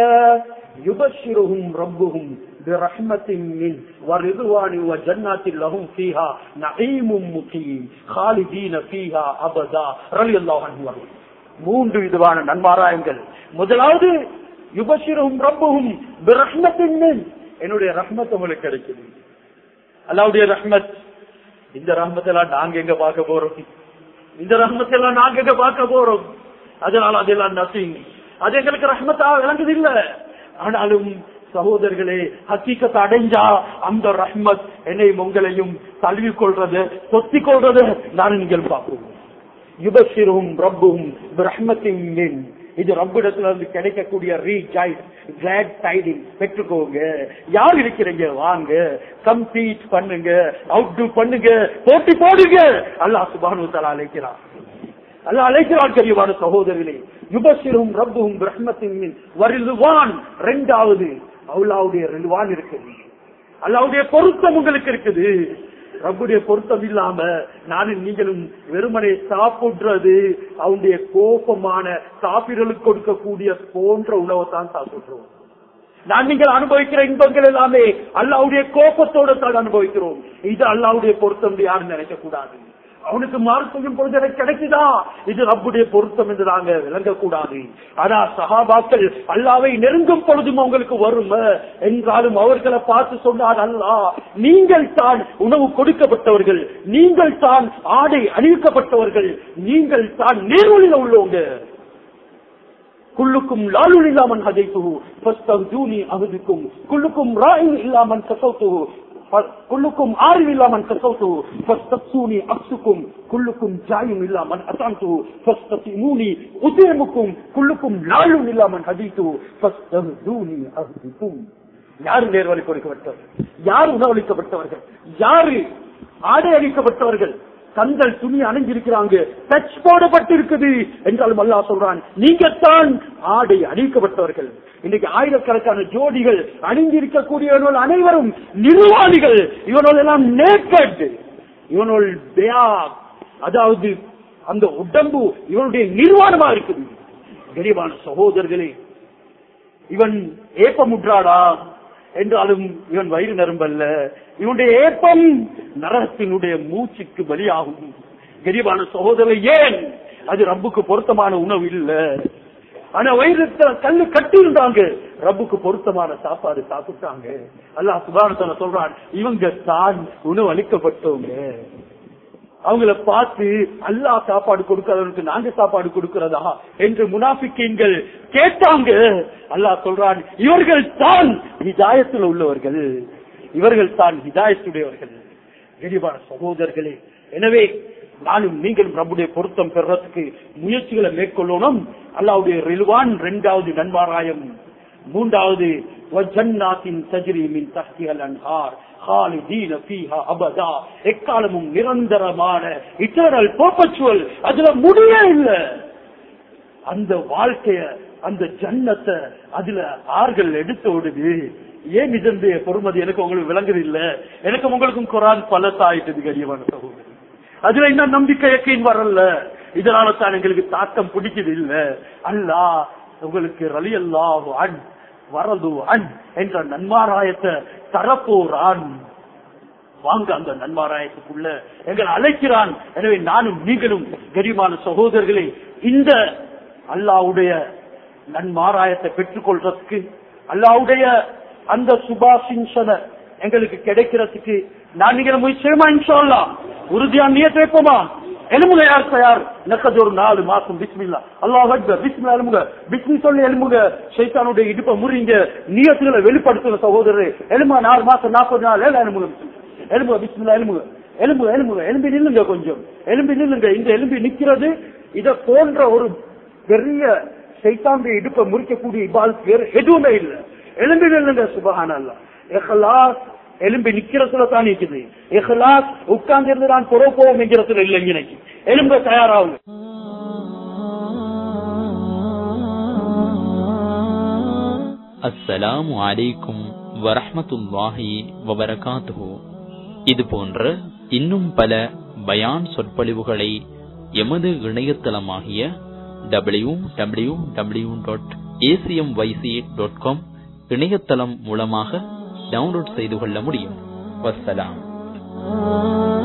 யுபஷிருகும் ரப்புகும் برحمة من ورضوان وجنات لهم فيها نعيم مقيم خالدين فيها أبدا رضي الله عنه وارضاه. மூன்று விதமான நன்மாராயங்கள் முதலாவது யுபஷிரும் ரப்புகும் பிரஹ்மத்தின் மின். என்னுடைய ரஹ்மத் உங்களுக்கு கிடைக்குது அல்லாவுடைய ரஹ்மத் இந்த ரஹ்மத்தெல்லாம் நாங்க எங்க பார்க்க போறோம் இந்த ரஹ்மத்தெல்லாம் நாங்க எங்க பார்க்க போறோம் அதனால அதெல்லாம் நசிங் அது எங்களுக்கு ரஹ்மத்தா விளங்குது இல்ல ஆனாலும் சகோதரர்களே ஹக்கீக்கத்தை அடைஞ்சா அந்த ரஹ்மத் என்னையும் உங்களையும் தழுவி கொள்றது சொத்தி கொள்றது நான் நீங்கள் பார்ப்போம் யுபசிரும் ரப்பும் ரஹ்மத்தின் மின் இது ரப்பிடத்துல இருந்து கிடைக்கக்கூடிய ரீஜாய்ட் கிளாட் டைடிங் பெற்றுக்கோங்க யார் இருக்கிறீங்க வாங்க கம்பீட் பண்ணுங்க அவுட் பண்ணுங்க போட்டி போடுங்க அல்லாஹ் சுபானு தலா அழைக்கிறார் அல்ல அழைக்கிறான் கரியவான சகோதரர்களே யுபசிரும் ரப்பும் ரஹ்மத்தின் மின் வரிலுவான் ரெண்டாவது அவுலாவுடைய ரிலுவான் இருக்குது அல்லாவுடைய பொருத்தம் உங்களுக்கு இருக்குது ரப்புடைய பொருத்தம் இல்லாம நானும் நீங்களும் வெறுமனை சாப்பிடுறது அவனுடைய கோபமான சாப்பிடலுக்கு கொடுக்கக்கூடிய போன்ற உணவை தான் சாப்பிடுறோம் நான் நீங்கள் அனுபவிக்கிற இன்பங்கள் எல்லாமே அல்லாவுடைய கோபத்தோட தான் அனுபவிக்கிறோம் இது அல்லாவுடைய பொருத்தம் யாரும் நினைக்க கூடாது அவனுக்கு மாறு செய்யும் பொழுது எனக்கு கிடைக்குதா இது ரப்புடைய பொருத்தம் என்று நாங்க விளங்கக்கூடாது ஆனா சகாபாக்கள் அல்லாவை நெருங்கும் பொழுதும் அவங்களுக்கு வரும் என்றாலும் அவர்களை பார்த்து சொன்னார் அல்லா நீங்கள் தான் உணவு கொடுக்கப்பட்டவர்கள் நீங்கள் தான் ஆடை அணிவிக்கப்பட்டவர்கள் நீங்கள் தான் நேர்வழியில உள்ளவங்க குள்ளுக்கும் லாலுல் இல்லாமன் ஹதைத்துஹு ஃபஸ்தஹ்ஜூனி அஹதுக்கும் குள்ளுக்கும் ராயின் இல்லாமன் கசௌத்துஹு كلكم عارف إلا من كسوته فاستقسوني أقسكم كلكم جاي إلا من أطعمته فاستقيموني أطعمكم كلكم لال إلا من هديته فاستهدوني أهدكم யார் நேர்வழி கொடுக்கப்பட்டவர்கள் யார் உணவளிக்கப்பட்டவர்கள் யாரு ஆடை அளிக்கப்பட்டவர்கள் தங்கள் துணி அணிஞ்சிருக்கிறாங்க டச் போடப்பட்டிருக்குது என்றாலும் அல்லா சொல்றான் நீங்க தான் ஆடை அணிவிக்கப்பட்டவர்கள் இன்னைக்கு ஆயிரக்கணக்கான ஜோடிகள் அணிந்திருக்கக்கூடியவர்கள் அனைவரும் நிர்வாணிகள் இவனோட எல்லாம் நேக்கட் இவனோல் அதாவது அந்த உடம்பு இவனுடைய நிர்வாணமா இருக்குது கரிவான சகோதரர்களே இவன் ஏப்பமுற்றாடா என்றாலும் இவன் வயிறு நரும்பல்ல இவனுடைய ஏப்பம் நரகத்தினுடைய மூச்சுக்கு பலியாகும் கரிவான சகோதரர் ஏன் அது ரப்புக்கு பொருத்தமான உணவு இல்ல ஆனா வயிறுல கல்லு கட்டி இருந்தாங்க ரப்புக்கு பொருத்தமான சாப்பாடு சாப்பிட்டாங்க அல்லாஹ் சுபானத்தன சொல்றான் இவங்க தான் உணவு அளிக்கப்பட்டவங்க அவங்கள பார்த்து அல்லாஹ் சாப்பாடு கொடுக்கிறவனுக்கு நாங்க சாப்பாடு கொடுக்கிறதா என்று முனாபிக்கீன்கள் கேட்டாங்க அல்லாஹ் சொல்றான் இவர்கள் தான் ஹிதாயத்தில் உள்ளவர்கள் இவர்கள் தான் ஹிதாயத்துடையவர்கள் விரிவான சகோதரர்களே எனவே நானும் நீங்களும் ரப்புடைய பொருத்தம் பெறறதுக்கு முயற்சிகளை மேற்கொள்ளணும் அல்லாவுடைய ரில்வான் இரண்டாவது நன்மாராயம் மூன்றாவது வஜன்னாத்தின் தஜ்ரீமின் தஹ்திஹல் அன்ஹார் خالدين فيها அபதா எக்காலமும் நிரந்தரமான இட்டர்னல் பர்பச்சுவல் அதுல முடிய இல்ல அந்த வாழ்க்கைய அந்த ஜன்னத்தை அதுல ஆறுகள் எடுத்து ஓடுது ஏன் இதனுடைய பொறுமதி எனக்கு உங்களுக்கு விளங்குது இல்ல எனக்கு உங்களுக்கும் குரான் பலத்தாயிட்டது கரியமான சகோதரி அதுல இன்னும் நம்பிக்கை இயற்கையின் வரல இதனால தான் எங்களுக்கு தாக்கம் பிடிக்குது இல்ல அல்லா உங்களுக்கு ரலி அல்லாஹு அன் வரது அன் என்ற நன்மாராயத்தை தரப்போரான் வாங்க அந்த நன்மாராயத்துக்குள்ள எங்களை அழைக்கிறான் எனவே நானும் நீங்களும் கரிமான சகோதரர்களே இந்த அல்லாவுடைய நன்மாராயத்தை பெற்றுக் கொள்றதுக்கு அல்லாவுடைய அந்த சுபாசின்சன எங்களுக்கு கிடைக்கிறதுக்கு நான் நீங்க முயற்சியமா இன்ஷால்லா உறுதியா நியத்தை வைப்போமா எலும்புக யார் தயார் நக்கது ஒரு நாலு மாசம் பிஸ்மில்லா அல்லாஹ் அக்பர் பிஸ்மில்லா எலும்புக பிஸ்மி சொல்லி எலும்புக ஷைத்தானுடைய இடுப்பை முறிங்க நியத்துகளை வெளிப்படுத்துற சகோதரர் எலும்பா நாலு மாசம் நாற்பது நாள் ஏழு எலும்புக எலும்புக பிஸ்மில்லா எலும்புக எலும்புக எலும்புக எலும்பி நில்லுங்க கொஞ்சம் எலும்பி நில்லுங்க இந்த எலும்பி நிக்கிறது இத போன்ற ஒரு பெரிய சைத்தாம்பி இடுப்பை முறிக்கக்கூடிய இபால் வேறு எதுவுமே இல்லை எலும்பி நில்லுங்க சுபஹானல்லா இஹ்லாஸ் எலும்பி நிக்கிறதுல தான் இருக்குது இஹ்லாஸ் உட்கார்ந்து இருந்து நான் புற போவோம் என்கிறதுல இல்லை இன்னைக்கு எலும்ப தயாராகுங்க அஸ்ஸலாமு அலைக்கும் வரஹ்மத்துல்லாஹி வபரகாத்துஹு இது போன்ற இன்னும் பல பயான் சொற்பொழிவுகளை எமது இணையதளமாகிய W W W dot ACM YC dot com இணையதளம் மூலமாக டவுன்லோட் செய்து கொள்ள முடியும் வஸ்ஸலாம்